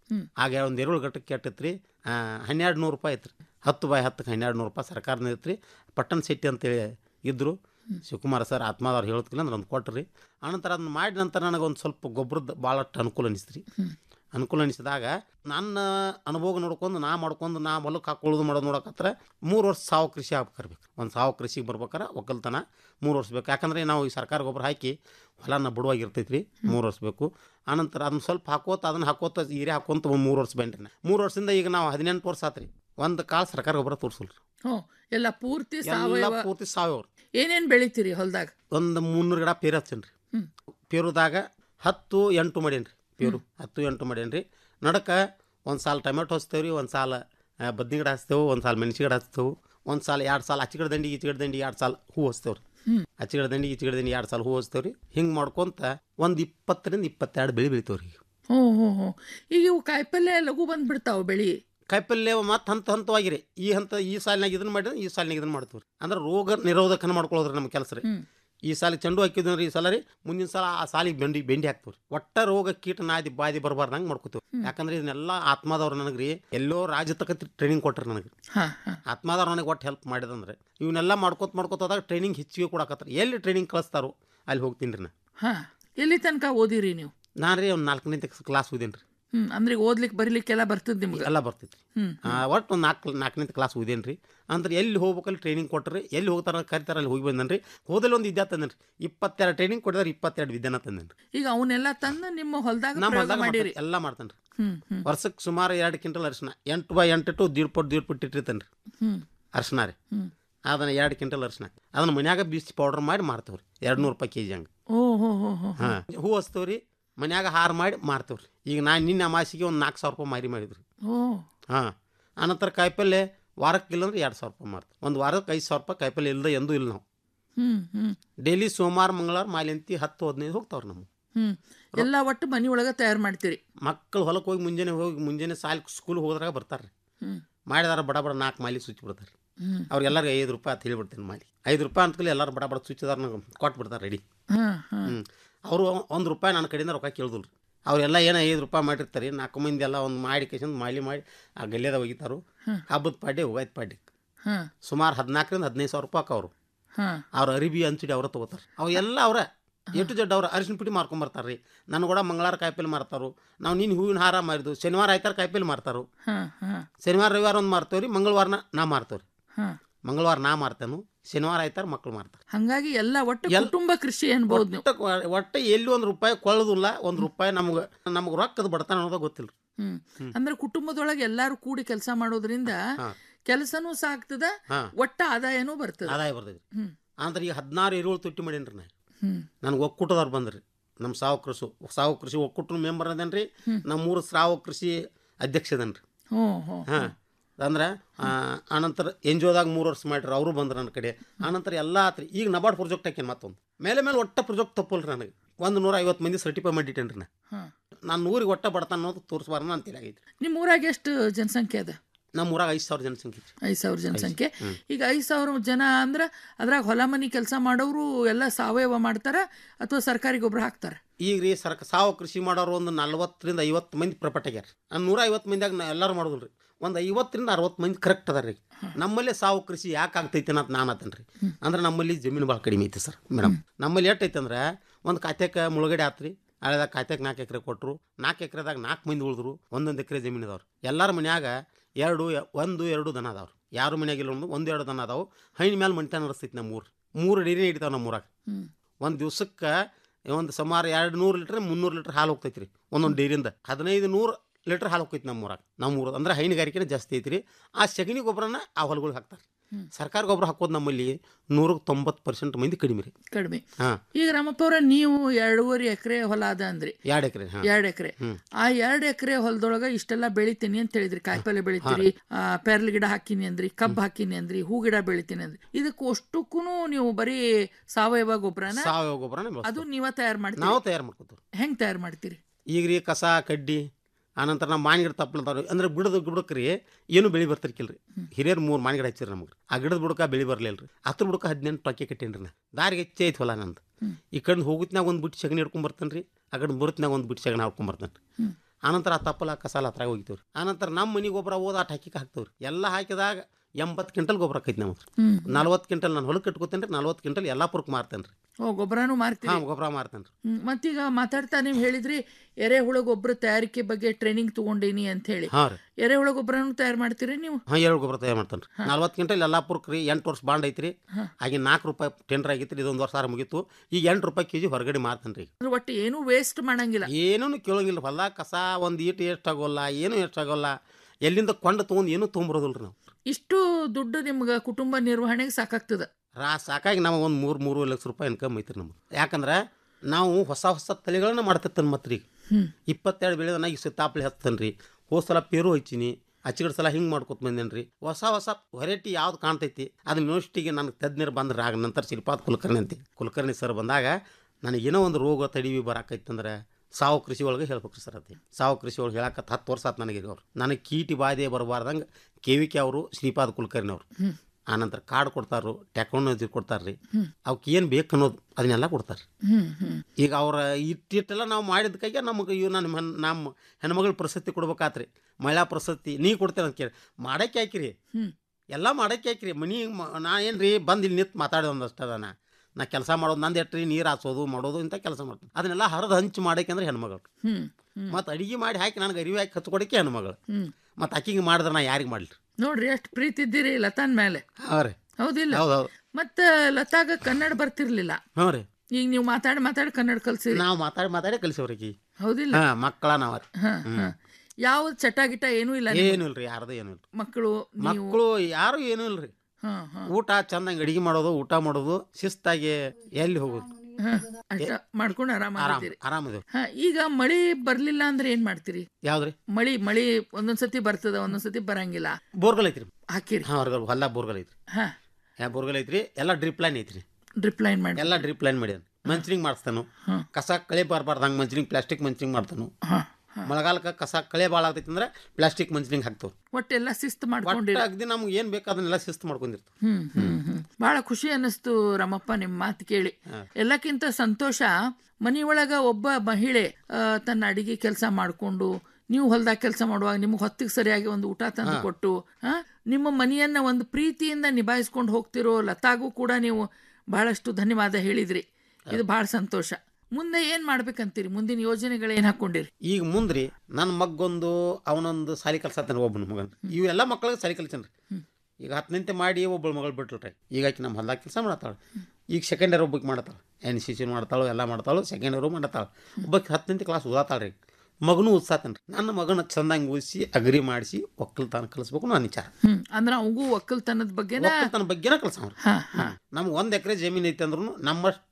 ಆಗ ಒಂದು ಎರುಳು ಘಟ್ಟಕ್ಕೆ ಕೆಟ್ಟೈತ್ರಿ ಹನ್ನೆರಡು ನೂರು ರೂಪಾಯಿ ಐತ್ರಿ ಹತ್ತು ಬಾಯ್ ಹತ್ತಕ್ಕೆ ಹನ್ನೆರಡು ನೂರು ರೂಪಾಯಿ ಸರ್ಕಾರದಿಂದ ಐತ್ರಿ ಪಟ್ಟಣ ಶೆಟ್ಟಿ ಅಂತೇಳಿ ಇದ್ದರು ಶಿವಕುಮಾರ ಸರ್ ಆತ್ಮಾದವ್ರು ಹೇಳೋದ್ಕಿಲ್ಲ ಅಂದ್ರೆ ಒಂದು ಕೊಟ್ರಿ ಆನಂತರ ಅದನ್ನ ಮಾಡಿದ ನಂತರ ನನಗೆ ಒಂದು ಸ್ವಲ್ಪ ಗೊಬ್ಬರದ ಭಾಳಷ್ಟು ಅನುಕೂಲ ಅನಿಸ್ತು ರೀ ಅನುಕೂಲ ಅನಿಸಿದಾಗ ನನ್ನ ಅನುಭವ ನೋಡ್ಕೊಂಡು ನಾ ಮಾಡ್ಕೊಂಡು ನಾ ಹೊಲಕ್ಕೆ ಹಾಕೊಳ್ಳೋದು ಮಾಡೋದು ನೋಡಕತ್ರ ಮೂರು ವರ್ಷ ಸಾವು ಕೃಷಿ ಆಗ್ಬೇಕರ್ಬೇಕು ಒಂದು ಸಾವು ಕೃಷಿಗೆ ಬರ್ಬೇಕಾರೆ ಒಕ್ಕಲ್ತನ ಮೂರು ವರ್ಷ ಬೇಕು ಯಾಕಂದರೆ ನಾವು ಈ ಸರ್ಕಾರ ಗೊಬ್ಬರ ಹಾಕಿ ಹೊಲನ ಬಿಡುವಾಗಿರ್ತೈತೆ ರೀ ಮೂರು ವರ್ಷ ಬೇಕು ಆನಂತರ ಅದನ್ನ ಸ್ವಲ್ಪ ಹಾಕೋತ ಅದನ್ನ ಹಾಕೋತ ಹೀರೆ ಹಾಕೊಂತ ಒಂದು ಮೂರು ವರ್ಷ ಬಂದ್ರಿ ಮೂರು ವರ್ಷದಿಂದ ಈಗ ನಾವು ಹದಿನೆಂಟು ವರ್ಷ ಆತ್ರಿ ಒಂದು ಕಾಳು ಸರ್ಕಾರ ಗೊಬ್ಬರ ತೋರಿಸಲ್ರಿ ಹ್ಞೂ ಎಲ್ಲ ಪೂರ್ತಿ ಎಲ್ಲ ಸಾವಯವ ಪೂರ್ತಿ ಸಾವಯವ ಏನೇನ್ ಬೆಳಿತೀರಿ ಹೊಲದಾಗ ಒಂದು ಮುನ್ನೂರು ಗಿಡ ಪೇರು ಹಚ್ಚೇನ್ರಿ ಪೇರುದಾಗ ಹತ್ತು ಎಂಟು ಮಾಡೇನ್ರಿ ಪೇರು ಹತ್ತು ಎಂಟು ಮಾಡೇನ್ರಿ ನಡಕ ಒಂದು ಸಾಲ ಟೊಮೆಟೊ ಹಚ್ತೇವೆ ರೀ ಒಂದು ಸಾಲ ಆ, ಬದ್ನಿ ಗಿಡ ಹಚ್ತೇವೆ ಒಂದು ಸಾಲ ಮೆಣಸಿ ಗಿಡ ಹಚ್ತೇವೆ ಒಂದು ಸಾಲ ಎರಡು ಸಾಲ ಅಚ್ಚ ಗಿಡ ದಂಡಿ ಈಚೆ ಗಿಡ ದಂಡಿ ಎರಡು ಸಾಲ ಹೂ ಹಚ್ತೇವೆ ರೀ ಅಚ್ಚ ಗಿಡ ದಂಡಿ ಈಚೆ ಗಿಡ ದಂಡಿ ಎರಡು ಸಾಲ ಹೂ ಹಚ್ತೇವೆ ರೀ ಹಿಂಗೆ ಮಾಡ್ಕೊಂತ ಒಂದು ಇಪ್ಪತ್ತರಿಂದ ಇಪ್ಪತ್ತೆರಡು ಬೆಳೆ ಬೆಳಿತೇವೆ ರೀ ಹ್ಞೂ ಹ್ಞೂ ಹ್ಞೂ ಈಗ ಇವು ಕಾಯಿಪಲ್ಯ ಲಘು ಬಂದ್ಬಿಡ್ತಾವ ಬೆಳಿ ಕಾಯಿಪಲ್ಯ ಮತ್ತೆ ಹಂತ ಹಂತವಾಗಿರಿ ಈ ಹಂತ ಈ ಸಾಲಿನಾಗ ಇದನ್ನ ಮಾಡಿದ್ರೆ ಈ ಸಾಲಿನಾಗ ಇದನ್ನ ಮಾಡ್ತೀವಿ ರೀ ಅಂದ್ರೆ ರೋಗ ನಿರೋಧಕನ ಮಾಡ್ಕೊಳ್ಳೋದ್ರಿ ನಮ್ಮ ಕೆಲಸ ರೀ ಈ ಸಾಲಿಗೆ ಚೆಂಡು ಹಾಕಿದ್ವಿ ಈ ಸಲ ರೀ ಮುಂದಿನ ಸಲ ಆ ಸಾಲಿಗೆ ಬೆಂಡಿ ಬೆಂಡಿ ಹಾಕ್ತೀವಿ ರೀ ಒಟ್ಟ ರೋಗ ಕೀಟ ನಾದಿ ಬಾದಿ ಬರಬಾರ್ದಂಗೆ ಮಾಡ್ಕೋತೀವಿ ಯಾಕಂದ್ರೆ ಇದನ್ನೆಲ್ಲ ಆತ್ಮದವ್ರು ನನಗೆ ರೀ ಎಲ್ಲೋ ರಾಜ್ಯ ತಕ್ಕ ಟ್ರೈನಿಂಗ್ ಕೊಟ್ರಿ ನನಗೆ ಹಾಂ ಹಾಂ ಆತ್ಮದವ್ರು ನನಗೆ ಒಟ್ಟು ಹೆಲ್ಪ್ ಮಾಡಿದಂದ್ರೆ ಇವನ್ನೆಲ್ಲ ಮಾಡ್ಕೋತ ಮಾಡ್ಕೋತ ಹೋದಾಗ ಟ್ರೈನಿಂಗ್ ಹೆಚ್ಚಿಗೆ ಕೊಡಕತ್ತಾರೆ ಎಲ್ಲಿ ಟ್ರೈನಿಂಗ್ ಕಳಿಸ್ತಾರೋ ಅಲ್ಲಿ ಹೋಗ್ತೀನಿ ರೀ ನಾ ಹಾಂ ಎಲ್ಲಿ ತನಕ ಓದಿರಿ ನೀವು ನಾನು ರೀ ಒಂದು ನಾಲ್ಕನೇ ಕ್ಲಾಸ್ ಓದೇನಿ ರೀ ಹ್ಮ್ ಅಂದ್ರೆ ಈಗ ಓದ್ಲಿಕ್ಕೆ ಬರೀಲಿಕ್ಕೆಲ್ಲ ಬರ್ತದ ನಿಮ್ಗೆ ಎಲ್ಲ ಬರ್ತೈತಿ ಹ್ಮ್ ಒಟ್ಟು ಒಂದು ನಾಲ್ಕು ನಾಲ್ಕನೇ ಕ್ಲಾಸ್ ಓದೇನಿ ರೀ ಅಂದ್ರೆ ಎಲ್ಲಿ ಹೋಗ್ಬೇಕಲ್ಲಿ ಟ್ರೈನಿಂಗ್ ಕೊಟ್ಟರೆ ಎಲ್ಲಿ ಹೋಗ್ತಾರ ಕರಿತಾರ ಅಲ್ಲಿ ಹೋಗಿ ಬಂದನ್ರಿ ಹೋದಲ್ಲಿ ಒಂದು ವಿದ್ಯಾ ತಂದನ್ರಿ ಇಪ್ಪತ್ತೆರಡು ಟ್ರೈನಿಂಗ್ ಕೊಟ್ಟಿದ್ರೆ ಇಪ್ಪತ್ತೆರಡು ವಿದ್ಯಾನ ತಂದನ್ರಿ ಈಗ ಅವನ್ನೆಲ್ಲ ತಂದು ನಿಮ್ಮ ಹೊಲದಾಗ ನಮ್ಮ ಪ್ರಯೋಗ ಹೊಲ್ದಾಗ ಮಾಡಿರಿ ಮಾಡ್ತಾನ್ರಿ, ಎಲ್ಲ ಮಾಡ್ತಾನೆ ರೀ ಹ್ಮ್ ಹ್ಮ್ ವರ್ಷಕ್ಕೆ ಸುಮಾರು ಎರಡು ಕ್ವಿಂಟಲ್ ಅರಿಶಿನ ಎಂಟು ಬೈ ಎಂಟು ಇಟ್ಟು ದೀಡ್ ಪಟ್ಟು ದೀಡ್ ಪಟ್ಟು ಇಟ್ಟಿರ್ತಾನೆ ರೀ ಹ್ಮ್ ಅರಿಶಿನ ರೀ ಹ್ಮ್ ಅದನ್ನ ಎರಡು ಕ್ವಿಂಟಲ್ ಅರಿಶಿನ ಅದನ್ನ ಮನ್ಯಾಗ ಬೀಸಿ ಪೌಡರ್ ಮಾಡಿ ಮಾರ್ತೇವೆ ರೀ ಎರಡು ನೂರು ರೂಪಾಯಿ ಕೆ ಜಿ ಹಂಗೆ ಓ ಹೋ ಹೋ ಹೋ ಹಾಂ ಹೂ ಹಚ್ತೇವೆ ರೀ ಮನ್ಯಾಗ ಹಾರ ಮಾಡಿ ಮಾರ್ತೇವೆ ರೀ ಈಗ ನಾನು ನಿನ್ನೆ ಅಮಾಸಿಗೆ ಒಂದು ನಾಲ್ಕು ಸಾವಿರ ರೂಪಾಯಿ ಮಾರಿ ಮಾಡಿದ್ರಿ ಓ ಹಾಂ ಆನಂತರ ಕಾಯಿಪಲ್ಲೆ ವಾರಕ್ಕೆ ಇಲ್ಲಂದ್ರೆ ಎರಡು ಸಾವಿರ ರೂಪಾಯಿ ಮಾಡ್ತೀವಿ ಒಂದು ವಾರಕ್ಕೆ ಐದು ಸಾವಿರ ರೂಪಾಯಿ ಕಾಯಿಪಲ್ಲೆ ಇಲ್ಲದೆ ಎಂದೂ ಇಲ್ಲ ನಾವು ಹ್ಮ್ ಹ್ಮ್ ಡೈಲಿ ಸೋಮವಾರ ಮಂಗಳವಾರ ಮಾಲಿಂತಿ ಹತ್ತು ಹದಿನೈದು ಹೋಗ್ತಾವ್ರಿ ನಮ್ಮ ಹ್ಮ್ ಎಲ್ಲ ಒಟ್ಟು ಮನಿ ಒಳಗ ತಯಾರು ಮಾಡ್ತೀರಿ ಮಕ್ಕಳು ಹೊಲಕ್ಕೆ ಹೋಗಿ ಮುಂಜಾನೆ ಹೋಗಿ ಮುಂಜಾನೆ ಸಾಲಿ ಸ್ಕೂಲ್ ಹೋದ್ರಾಗ ಬರ್ತಾರೆ ಹ್ಮ್ ಮಾಡಿದಾರ ಬಡ ಬಡ ನಾಲ್ಕು ಮಾಲಿ ಸ್ವಿಚ್ ಬಿಡ್ತಾರೆ ಹ್ಮ್ ಅವ್ರಿಗೆಲ್ಲರಿಗೆ ಐದು ರೂಪಾಯಿ ಅಂತ ಹೇಳಿಬಿಡ್ತೀನಿ ಮಾಲಿ ಐದು ರೂಪಾಯಿ ಅಂತಕಲಿ ಎಲ್ಲರೂ ಬಡ ಬಡ ಸ್ವಿಚ್ದಾರ ಕೊಟ್ಟು ಬಿಡ್ತಾರೆ ರೆಡಿ ಹಾ ಹಾ ಹ್ಞೂ ಅವರು ಒಂದು ರೂಪಾಯಿ ನನ್ನ ಕಡೆಯಿಂದ ರೊಕ್ಕ ಕೇಳಿದ್ರು ಅವರೆಲ್ಲ ಏನೋ ಐದು ರೂಪಾಯಿ ಮಾಡಿರ್ತಾರೆ ನಾಲ್ಕು ಮಂದಿ ಎಲ್ಲ ಒಂದು ಮಾಡಿ ಕೇಸಂದು ಮಾಲಿ ಮಾಡಿ ಆ ಗಲ್ಯದ ಒಗಿತಾರು ಹಬ್ಬದ ಪಾಡ್ಯ ಹೋಗಾಯ್ತು ಪಾಡ್ಯ ಹಾ ಸುಮಾರು ಹದಿನಾಲ್ಕರಿಂದ ಹದಿನೈದು ಸಾವಿರ ರೂಪಾಯಿ ಅಕ್ಕವ್ರು ಹಾ ಅವ್ರ ಅರಿಬಿ ಅಂಚಿಡಿ ಅವ್ರ ತಗೋತಾರೆ ಅವು ಎಲ್ಲ ಅವ್ರ ಎ ಟು ಜಡ್ ಅವ್ರ ಅರಿಶಿನ ಪುಡಿ ಮಾರ್ಕೊಂಬರ್ತಾರೆ ರೀ ನಾನು ಕೂಡ ಮಂಗಳವಾರ ಕಾಯಿಪಲ್ಲೆ ಮಾರ್ತಾರು ನಾವು ನೀನು ಹೂವಿನ ಹಾರ ಮಾರಿದ್ದು ಶನಿವಾರ ಆಯ್ತಾರ ಕಾಯಿಪಲ್ಲೆ ಮಾರ್ತಾರು ಹಾ ಹಾ ಶನಿವಾರ ರವಿವಾರ ಒಂದು ಮಾರ್ತೇವೆ ರೀ ಮಂಗಳವಾರನ ನಾ ಮಾರ್ತೇವೆ ರೀ ಹಾ ಮಂಗಳವಾರ ನಾ ಮಾರ್ತೇನು ಶನಿವಾರ ಆಯ್ತಾರ ಮಕ್ಕಳು ಮಾರ್ತಾರೆ ಹಂಗಾಗಿ ಎಲ್ಲ ಒಟ್ಟು ಎಲ್- ಕುಟುಂಬ ಕೃಷಿ ಅನ್ಬೋದು ನೀವು ಒಟ್ಟ ಒಟ್ಟ ಎಲ್ಲಿ ಒಂದು ರೂಪಾಯಿ ಕೊಳ್ಳೋದಿಲ್ಲ ಒಂದು ರೂಪಾಯಿ ನಮ್ಗೆ ನಮ್ಗೆ ರೊಕ್ಕದ ಬಡತನ ಅನ್ನೋದು ಗೊತ್ತಿಲ್ಲ ಹ್ಮ್ ಅಂದ್ರೆ ಕುಟುಂಬದೊಳಗೆ ಎಲ್ಲಾರು ಕೂಡಿ ಕೆಲಸ ಮಾಡೋದ್ರಿಂದ ಹಾ. ಕೆಲಸನೂ ಸಾಗ್ತದ ಹಾ. ಒಟ್ಟ ಆದಾಯನೂ ಬರ್ತದ ಆದಾಯ ಬರ್ತೈತಿ ಹ್ಮ್ ಅಂದ್ರೆ ಈಗ ಹದಿನಾರು ಎರುಳು ತೊಟ್ಟಿ ಮಾಡೇನ್ರಿ ನಾ ಹ್ಮ್ ನನಗೆ ಒಕ್ಕೂಟದವ್ರು ಬಂದ್ರಿ ನಮ್ಮ ಸಾವು ಕೃಷಿ ಸಾವು ಕೃಷಿ ಒಕ್ಕೂಟ ಮೆಂಬರ್ ಅದೇನ್ರಿ ನಮ್ಮ ಮೂರು ಸಾವು ಕೃಷಿ ಅಧ್ಯಕ್ಷ ಅದನ್ರಿ ಹ್ಞೂ ಹ್ಞೂ ಹಾಂ ಅಂದ್ರೆ ಆ, ಆನಂತರ ಎನ್ ಜಿ ಒದಾಗ ಮೂರು ವರ್ಷ ಮಾಡ್ರಿ ಅವರು ಬಂದ್ರು ನನ್ನ ಕಡೆ ಆನಂತರ ಎಲ್ಲ ಆತ್ರಿ ಈಗ ನಬಾರ್ಡ್ ಪ್ರಾಜೆಕ್ಟ್ ಹಾಕೇನು ಮತ್ತೊಂದು ಮೇಲೆ ಮೇಲೆ ಒಟ್ಟ ಪ್ರಾಜೆಕ್ಟ್ ತಪ್ಪಲ್ರಿ ನನಗೆ ಒಂದು ನೂರ ಐವತ್ತು ಮಂದಿ ಸರ್ಟಿಫೈ ಮಾಡಿಟ್ಟೇನ್ರಿ ನಾ ಹಾ ನಾನು ನೂರಿಗೆ ಒಟ್ಟ ಬಡತನ ಅನ್ನೋದು ತೋರಿಸ್ಬಾರ್ದು ಅಂತ ಆಗೈತಿ ನಿಮ್ಮ ಊರಾಗ ಎಷ್ಟು ಜನಸಂಖ್ಯೆ ಅದ ನಮ್ಮ ಊರಾಗ ಐದು ಸಾವಿರ ಜನಸಂಖ್ಯೆ ಐತಿ. ಐದು ಸಾವಿರ ಜನಸಂಖ್ಯೆ ಹ್ಮ್. ಈಗ ಐದು ಸಾವಿರ ಜನ ಅಂದ್ರೆ ಅದ್ರಾಗ ಹೊಲ ಮನಿ ಕೆಲಸ ಮಾಡೋರು ಎಲ್ಲ ಸಾವಯವ ಮಾಡ್ತಾರ ಅಥವಾ ಸರ್ಕಾರಿ ಗೊಬ್ಬರ ಹಾಕ್ತಾರ ಈಗ ರೀ ಸರ್ಕ ಸಾವು ಕೃಷಿ ಮಾಡೋರು ಒಂದು ನಲ್ವತ್ತರಿಂದ ಐವತ್ತು ಮಂದಿ ಪ್ರಪಟ್ಟಾಗ್ಯಾರ ನಾನು ನೂರ ಐವತ್ತು ಮಂದಿಯಾಗ ನಾ ಎಲ್ಲರೂ ಮಾಡೋದಿಲ್ಲ ರೀ ಒಂದು ಐವತ್ತರಿಂದ ಅರವತ್ತು ಮಂದಿ ಕರೆಕ್ಟ್ ಅದಾರ ರೀ ನಮ್ಮಲ್ಲೇ ಸಾವು ಕೃಷಿ ಯಾಕೆ ಆಗ್ತೈತೆ ಅಂತ ನಾನು ಆತೇನೆ ರೀ ಅಂದ್ರೆ ನಮ್ಮಲ್ಲಿ ಜಮೀನು ಭಾಳ ಕಡಿಮೆ ಐತೆ ಸರ್ ಮೇಡಮ್ ನಮ್ಮಲ್ಲಿ ಎಷ್ಟು ಐತೆ ಅಂದ್ರೆ ಒಂದು ಖಾತೆಗೆ ಮುಳುಗಡೆ ಆತ್ರಿ ಹಳೆದಾಗ ಖಾತೆಗೆ ನಾಲ್ಕು ಎಕರೆ ಕೊಟ್ಟರು ನಾಲ್ಕು ಎಕರೆದಾಗ ನಾಲ್ಕು ಮಂದಿ ಉಳಿದ್ರು ಒಂದೊಂದು ಎಕರೆ ಜಮೀನು ಅದಾವ್ರು ಎಲ್ಲರ ಮನ್ಯಾಗ ಎರಡು ಎ- ಒಂದು ಎರಡು ದನ ಅದಾವ್ರು ಯಾರು ಮನ್ಯಾಗ ಇಲ್ಲ ಒಂದು ಒಂದು ಎರಡು ದನ ಅದಾವು ಹೈನ ಮೇಲೆ ಮಣ್ತಾನ ನಡೆಸ್ತೈತಿ ನಮ್ಮ ಊರು ಮೂರು ಡೈರಿ ಹಿಡಿತಾವೆ ನಮ್ಮ ಊರಾಗ ಹ್ಮ್ ಒಂದು ದಿವ್ಸಕ್ಕೆ ಒಂದು ಸುಮಾರು ಎರಡು ನೂರು ಲೀಟ್ರ್ ಮುನ್ನೂರು ಲೀಟ್ರ್ ಹಾಲು ಹೋಗ್ತೈತಿ ರೀ ಒಂದೊಂದು ಡೈರಿಯಿಂದ ಹದಿನೈದು ನೂರು ಲೀಟ್ರ್ ಹಾಲು ಹೋಗ್ತೈತಿ ನಮ್ಮ ಊರಾಗ ನಮ್ಮ ಊರು ಅಂದ್ರೆ ಹೈನುಗಾರಿಕೆನೇ ಜಾಸ್ತಿ ಐತಿ ರೀ ಆ ಸಗಣಿ ಗೊಬ್ಬರನ ಆ ಹೊಲಗಳಿಗೆ ಹಾಕ್ತಾರೆ ಹ್ಮ್. ಸರ್ಕಾರ ಗೊಬ್ಬರ ಹಾಕೋದು ನಮ್ಮಲ್ಲಿ ನೂರಕ್ಕೆ ತೊಂಬತ್ತು ಪರ್ಸೆಂಟ್ ಮಂದಿ ಕಡಿಮೆ ರೀ ಕಡಿಮೆ ಹಾಂ ಈಗ ರಾಮಪ್ಪ ಅವ್ರ ನೀವು ಎರಡೂವರೆ ಎಕರೆ ಹೊಲ ಅದ ಅಂದ್ರಿ ಎರಡು ಎಕರೆ ಹಾಂ ಎರಡು ಎಕರೆ ಹ್ಮ್. ಆ ಎರಡು ಎಕರೆ ಹೊಲದೊಳಗ ಇಷ್ಟೆಲ್ಲ ಬೆಳಿತೀನಿ ಅಂತ ಹೇಳಿದ್ರಿ ಕಾಯಿಪಲ್ಲೆ ಬೆಳಿತೀರಿ ಆ, ಪೆರ್ಲ್ ಗಿಡ ಹಾಕಿನಿ ಅಂದ್ರಿ ಕಬ್ಬು ಹಾಕಿನಿ ಅಂದ್ರಿ ಹೂ ಗಿಡ ಬೆಳಿತೀನಿ ಅಂದ್ರಿ ಇದಕ್ಕೆ ಅಷ್ಟಕ್ಕೂ ನೀವು ಬರೀ ಸಾವಯವ ಗೊಬ್ಬರನ ಸಾವಯವ ಗೊಬ್ಬರನೇ ಅದು ಬಳಸ್ತೀವಿ. ನೀವ ತಯಾರು ಮಾಡ್ತೀರಿ ನಾವು ತಯಾರು ಮಾಡ್ಕೊತೀವಿ ಹೆಂಗ್ ತಯಾರು ಮಾಡ್ತೀರಿ ಈಗ ರೀ ಕಸ ಕಡ್ಡಿ ಆನಂತರ ನಮ್ಮ ಮಾನಿಗಿಡ ತಪ್ಪಲದಾವ್ರಿ ಅಂದ್ರೆ ಗಿಡದ ಗಿಡಕ್ಕೆ ರೀ ಏನು ಬೆಳೆ ಬರ್ತಿರ್ಕಿಲ್ರಿ ಹಿರಿಯರು ಮೂರು ಮಾನಿಗಿಡ ಹಚ್ಚಿರಿ ನಮಗೆ ಆ ಗಿಡದ ಬುಡಕ ಬೆಳೆ ಬರಲಿಲ್ಲ ರೀ ಹತ್ರ ಬುಡಕ ಹದಿನೆಂಟು ಟೊಕ್ಕೆ ಕಟ್ಟೇನ್ರಿ ನಾ ದಾರಿಗೆ ಹೆಚ್ಚೆ ಐತಿ ಹೊಲ ನಂದು ಈ ಕಡೆ ಹೋಗುತ್ನಾಗ ಒಂದು ಬಿಟ್ಟು ಸಗಣಿ ಹಿಡ್ಕೊಂಡ್ ಬರ್ತಾನೆ ರೀ ಆ ಕಡೆ ಬರುತ್ನಾಗ ಒಂದು ಬಿಟ್ಟು ಸಗಣಿ ಹಾಡ್ಕೊಂಡ್ ಬರ್ತಾನೆ ಆನಂತರ ಆ ತಪ್ಪಲ ಕಸಾಲ ಹತ್ರ ಹೋಗ್ತೀವ್ರಿ ಆನಂತರ ನಮ್ಮ ಮನೆ ಗೊಬ್ಬರ ಓದ ಅಟ್ ಹಾಕಿ ಹಾಕ್ತೇವ್ರಿ ಎಲ್ಲ ಹಾಕಿದಾಗ ಎಂಬತ್ತು ಕ್ವಿಂಟಲ್ ಗೊಬ್ಬರ ಆಕೈತಿ ನಮ್ಮ ಹ್ಮ್. ನಲ್ವತ್ತು ಕ್ವಿಂಟಲ್ ನಾನು ಹೊಲಕ್ಕೆ ಇಟ್ಕೋತೇನೆ ರೀ ನಲ್ವತ್ತು ಕ್ವಿಂಟಲ್ ಎಲ್ಲಾಪುರಕ್ಕೆ ಮಾರ್ತೇನೆ ರೀ ಓ ಗೊಬ್ಬರನೂ ಮಾರ್ತೀರಿ ಹಾಂ ಗೊಬ್ಬರ ಮಾರ್ತೇನೆ ರೀ ಹ್ಮ್, ಮತ್ತೀಗ ಮಾತಾಡ್ತಾ ನೀವು ಹೇಳಿದ್ರಿ ಎರೆಹುಳ ಗೊಬ್ಬರ ತಯಾರಿಕೆ ಬಗ್ಗೆ ಟ್ರೈನಿಂಗ್ ತಗೊಂಡೀನಿ ಅಂತ ಹೇಳಿ ಹಾಂ ರೀ ಎರೆಹುಳ ಗೊಬ್ಬರನು ತಯಾರು ಮಾಡ್ತೀರಿ ನೀವು ಹಾಂ ಏಳು ಗೊಬ್ಬರ ತಯಾರು ಮಾಡ್ತಾನೆ ರೀ ನಲ್ವತ್ತು ಕ್ವಿಂಟಲ್ ಎಲ್ಲಾಪುರಕ್ಕೆ ರೀ ಎಂಟು ವರ್ಷ ಬಾಂಡ್ ಐತ್ರಿ ಹಾ. ಆಗಿನ ನಾಲ್ಕು ರೂಪಾಯಿ ಟೆಂಡರ್ ಆಗಿತ್ತು ರೀ ಇದೊಂದು ವರ್ಷ ಆರ ಮುಗೀತು ಈಗ ಎಂಟು ರೂಪಾಯಿ ಕೆ ಜಿ ಹೊರಗಡೆ ಮಾರ್ತೇನೆ ರೀ ಅಂದ್ರೆ ಒಟ್ಟು ಏನೂ ವೇಸ್ಟ್ ಮಾಡಂಗಿಲ್ಲ ಏನೂ ಕೇಳೋಂಗಿಲ್ಲ ಹೊಲ ಕಸ ಒಂದು ಈಟು ಎಷ್ಟು ಆಗೋಲ್ಲ ಏನೂ ಎಷ್ಟು ಆಗೋಲ್ಲ ಎಲ್ಲಿಂದ ಕೊಂಡು ತೊಗೊಂಡು ಏನೂ ತೊಗೊಂಬರೋದಿಲ್ಲ ರೀ ನಾವು ಇಷ್ಟು ದುಡ್ಡು ನಿಮ್ಗೆ ಕುಟುಂಬ ನಿರ್ವಹಣೆಗೆ ಸಾಕಾಗ್ತದ ರಾ ಸಾಕಾಗಿ ನಮಗೆ ಒಂದು ಮೂರು ಮೂರು ಲಕ್ಷ ರೂಪಾಯಿ ಇನ್ಕಮ್ ಐತ್ರಿ ನಮ್ಗೆ ಯಾಕಂದ್ರೆ ನಾವು ಹೊಸ ಹೊಸ ತಳಿಗಳನ್ನ ಮಾಡ್ತಿರ್ತಾನೆ ಮತ್ತೆ ರೀ ಹ್ಮ್. ಇಪ್ಪತ್ತೆರಡು ಬೆಳೆದ ನಾ ಈಗ ಸೀತಾಫಲ ಹಚ್ತೇನೆ ರೀ ಹೋದ್ ಸಲ ಪೇರು ಹಚ್ಚಿನಿ ಹಚ್ಚಿಗಡ್ ಸಲ ಹಿಂಗೆ ಮಾಡ್ಕೊತ ಬಂದೇನೆ ರೀ ಹೊಸ ಹೊಸ ವೆರೈಟಿ ಯಾವ್ದು ಕಾಣ್ತೈತಿ ಅದು ಯೂನಿವರ್ಸಿಟಿಗೆ ನನಗೆ ತಜ್ಞರು ಬಂದ್ರೆ ಆಗ ನಂತರ ಶ್ರೀಪಾದ್ ಕುಲಕರ್ಣಿ ಅಂತೆ ಕುಲಕರ್ಣಿ ಸರ್ ಬಂದಾಗ ನನಗೇನೋ ಒಂದು ರೋಗ ತಡಿವಿ ಬರಾಕೈತಂದ್ರೆ ಸಾವು ಕೃಷಿ ಒಳಗೆ ಹೇಳ್ಬೇಕು ಸರ್ ಅದೇ ಸಾವು ಕೃಷಿ ಒಳಗೆ ಹೇಳಕ್ಕೆ ಹತ್ತು ವರ್ಷ ಆತು ನನಗೆ ಅವ್ರು ನನಗೆ ಕೀಟಿ ಬಾಧೆ ಬರಬಾರ್ದಂಗೆ ಕೆ ವಿ ಕೆ ಅವರು ಶ್ರೀಪಾದ್ ಕುಲಕರ್ಣಿ ಅವರು ಹ್ಮ್. ಆನಂತರ ಕಾರ್ಡ್ ಕೊಡ್ತಾರು ಟೆಕ್ನಾಲಜಿ ಕೊಡ್ತಾರೆ ರೀ ಹ್ಮ್. ಅವಕ್ಕೆ ಏನು ಬೇಕು ಅನ್ನೋದು ಅದನ್ನೆಲ್ಲ ಕೊಡ್ತಾರೆ ಹ್ಮ್ ಹ್ಮ್ ಈಗ ಅವ್ರ ಇಟ್ಟಿಟ್ಟೆಲ್ಲ ನಾವು ಮಾಡಿದ ಕೈಗೆ ನಮಗೆ ಇವ್ ನಮ್ಮ ಹೆಣ್ ನಮ್ಮ ಹೆಣ್ಮಗಳ ಪ್ರಶಸ್ತಿ ಕೊಡ್ಬೇಕಾತ್ರಿ ಮಹಿಳಾ ಪ್ರಶಸ್ತಿ ನೀ ಕೊಡ್ತೇನೆ ಅಂತ ಕೇಳಿ ಮಾಡಕ್ಕೆ ಹಾಕಿರಿ ಹ್ಮ್. ಎಲ್ಲ ಮಾಡಕ್ಕೆ ಹಾಕಿರಿ ಮನಿ ಮ- ನಾ ಏನು ರೀ ಬಂದು ಇಲ್ಲಿ ನಿಂತು ಮಾತಾಡೋ ಒಂದಷ್ಟು ಅದ ನಾ ನಾ ಕೆಲಸ ಮಾಡೋದು ನಂದು ಎಟ್ರಿ ನೀರು ಹಾಸೋದು ಮಾಡೋದು ಇಂಥ ಕೆಲಸ ಮಾಡ್ತೀನಿ ಅದನ್ನೆಲ್ಲ ಹರಿದು ಹಂಚು ಮಾಡಕ್ಕೆ ಅಂದ್ರೆ ಹೆಣ್ಮಗಳು ಹ್ಮ್ ಹ್ಮ್ ಮತ್ತು ಅಡಿಗೆ ಮಾಡಿ ಹಾಕಿ ನನಗೆ ಅರಿವಿ ಹಾಕಿ ಹಚ್ಕೊಡಕ್ಕೆ ಹೆಣ್ಮಗಳು ಹ್ಮ್ ಮತ್ತು ಆಕಿಗೆ ಮಾಡಿದ್ರೆ ನಾ ಯಾರಿಗೆ ಮಾಡಲಿ ನೋಡ್ರಿ ಎಷ್ಟು ಪ್ರೀತಿ ಇದ್ದೀರಿ ಲತಾನ್ ಮೇಲೆ ಹಾಂ ರೀ ಹೌದಿಲ್ಲ ಹೌದು ಹೌದು ಮತ್ತ ಲತಾಗ ಕನ್ನಡ ಬರ್ತಿರ್ಲಿಲ್ಲ ಹ್ಞೂ ರೀ ಈಗ ನೀವು ಮಾತಾಡಿ ಮಾತಾಡಿ ಕನ್ನಡ ಕಲ್ಸಿರಿ ನಾವು ಮಾತಾಡಿ ಮಾತಾಡಿ ಕಲಿಸೋರಿಗೆ ಹೌದಿಲ್ಲ ಹಾಂ ಮಕ್ಕಳ ನಾವು ಹಾ ಹಾ ಯಾವ ಚಟ ಗಿಟ ಏನೂ ಇಲ್ಲ ಏನೂ ಇಲ್ರಿ ಯಾರ್ದು ಏನೂ ಇಲ್ಲ ಮಕ್ಕಳು ನೀವು ಮಕ್ಕಳು ಯಾರು ಏನೂ ಇಲ್ರಿ ಹಾ ಹಾ ಊಟ ಚಂದಂಗೆ ಅಡಿಗೆ ಮಾಡೋದು ಊಟ ಮಾಡೋದು ಶಿಸ್ತಾಗಿ ಎಲ್ಲಿ ಹೋಗೋದು ಹಾ ಅಷ್ಟ ಮಾಡ್ಕೊಂಡು ಆರಾಮ್ ಆರಾಮಾಗಿದ್ದೀರಿ ಆರಾಮದೇವ್ ಹಾ ಈಗ ಮಳಿ ಬರ್ಲಿಲ್ಲ ಅಂದ್ರೆ ಏನ್ ಮಾಡ್ತೀರಿ ಯಾವ್ದ್ರಿ ಮಳಿ ಮಳಿ ಒಂದೊಂದ್ಸತಿ ಬರ್ತದ ಒಂದೊಂದ್ಸತಿ ಬರಂಗಿಲ್ಲ ಬೋರ್ಗಲ್ ಐತ್ರಿ ಹಾಕಿರಿ ಹಾಂ ಹೊರಗಲ್ ಹೊಲ ಬೋರ್ಗಲ್ ಐತ್ರಿ ಹಾ ಯಾ ಬೋರ್ಗಲ್ ಐತ್ರಿ ಎಲ್ಲ ಡ್ರಿಪ್ ಲೈನ್ ಐತ್ರಿ ಡ್ರಿಪ್ ಲೈನ್ ಮಾಡಿ ಎಲ್ಲ ಡ್ರಿಪ್ ಲೈನ್ ಮಾಡ್ಯಾನ ಮಂಚರಿಂಗ್ ಮಾಡಿಸ್ತಾನು ಹಾ. ಕಸ ಕಳೆ ಬರಬಾರ್ದು ಹಂಗೆ ಮಂಚರಿಂಗ್ ಪ್ಲಾಸ್ಟಿಕ್ ಮಂಚರಿಂಗ್ ಮಾಡ್ತಾನು ಹಾ ಮಳೆಗಾಲಕ್ಕೆ ಕಸ ಕಳೆ ಭಾಳ ಆಗ್ತೈತಿ ಅಂದ್ರೆ ಪ್ಲಾಸ್ಟಿಕ್ ಮಂಚರಿಂಗ್ ಹಾಕ್ತಾವ ಒಟ್ಟೆಲ್ಲ ಶಿಸ್ತು ಒಟ್ಟು ಮಾಡ್ಕೊಂಡಿರಿ ಅಗದಿ ನಮ್ಗೆ ಏನು ಬೇಕು ಅದನ್ನೆಲ್ಲ ಶಿಸ್ತು ಮಾಡ್ಕೊಂಡಿರ್ತಾವ ಹ್ಮ್ ಹ್ಮ್ ಹ್ಮ್ ಬಹಳ ಖುಷಿ ಅನ್ನಿಸ್ತು ರಮಪ್ಪ ನಿಮ್ಮ ಮಾತು ಕೇಳಿ ಎಲ್ಲಕ್ಕಿಂತ ಸಂತೋಷ ಮನೆಯೊಳಗ ಒಬ್ಬ ಮಹಿಳೆ ಆ, ತನ್ನ ಅಡಿಗೆ ಕೆಲಸ ಮಾಡಿಕೊಂಡು ನೀವು ಹೊಲ್ದಾಗ ಕೆಲಸ ಮಾಡುವಾಗ ನಿಮ್ಗೆ ಹೊತ್ತಿಗೆ ಸರಿಯಾಗಿ ಒಂದು ಊಟ ತಂದು ಕೊಟ್ಟು ಆ, ನಿಮ್ಮ ಮನೆಯನ್ನ ಒಂದು ಪ್ರೀತಿಯಿಂದ ನಿಭಾಯಿಸ್ಕೊಂಡು ಹೋಗ್ತಿರೋ ಲತಾಗೂ ಕೂಡ ನೀವು ಬಹಳಷ್ಟು ಧನ್ಯವಾದ ಹೇಳಿದ್ರಿ ಇದು ಬಹಳ ಸಂತೋಷ ಮುಂದೆ ಏನ್ ಮಾಡ್ಬೇಕಂತೀರಿ ಮುಂದಿನ ಯೋಜನೆಗಳು ಏನ್ ಹಾಕೊಂಡಿರಿ ಈಗ ಮುಂದ್ರಿ ನನ್ನ ಮಗ್ಗೊಂದು ಅವನೊಂದು ಸಾಲಿ ಕಲ್ಸತ್ತಾನ ಒಬ್ಬನ ಮಗನ್ ಇವೆಲ್ಲ ಮಕ್ಕಳಿಗೆ ಸಾಲಿ ಕಲ್ಸನ್ರಿ ಈಗ ಹತ್ತನಿಂತೆ ಮಾಡಿ ಒಬ್ಬಳ ಮಗಳು ಬಿಟ್ಲ್ರಿ ಈಗ ಆಕಿ ನಮ್ಮ ಹೊಲ್ದಾಗ ಕೆಲಸ ಮಾಡತ್ತಾಳೆ ಈಗ ಸೆಕೆಂಡ್ ಇಯರ್ ಒಬ್ಬಕ್ಕೆ ಮಾಡತ್ತಾಳೆ ಎನ್ ಸಿ ಸಿ ಮಾಡ್ತಾಳು ಎಲ್ಲ ಮಾಡ್ತಾಳು ಸೆಕೆಂಡ್ ಇಯರು ಮಾಡತ್ತಾಳೆ ಒಬ್ಬಕ್ಕೆ ಹತ್ತನಿಂತೆ ಕ್ಲಾಸ್ ಓದಾತಾಳ್ರಿ ಮಗನೂ ಓದ್ಸಾತನ್ರಿ ನನ್ನ ಮಗನ ಚಂದಂಗೆ ಓದಿಸಿ ಅಗ್ರಿ ಮಾಡಿಸಿ ಒಕ್ಕಲ್ತನ ಕಲಿಸ್ಬೇಕು ನನ್ನ ವಿಚಾರ ಹ್ಮ್ ಅಂದ್ರ ಅವಂಗೂ ಒಕ್ಕಲ್ತನದ ಬಗ್ಗೆನ ಒಕ್ಕಲ್ತನ ಬಗ್ಗೆನ ಕಲ್ಸವ್ರಿ ಹಾ ನಮ್ಗೆ ಒಂದು ಎಕರೆ ಜಮೀನು ಐತೆ ಅಂದ್ರೂ ನಮ್ಮಷ್ಟು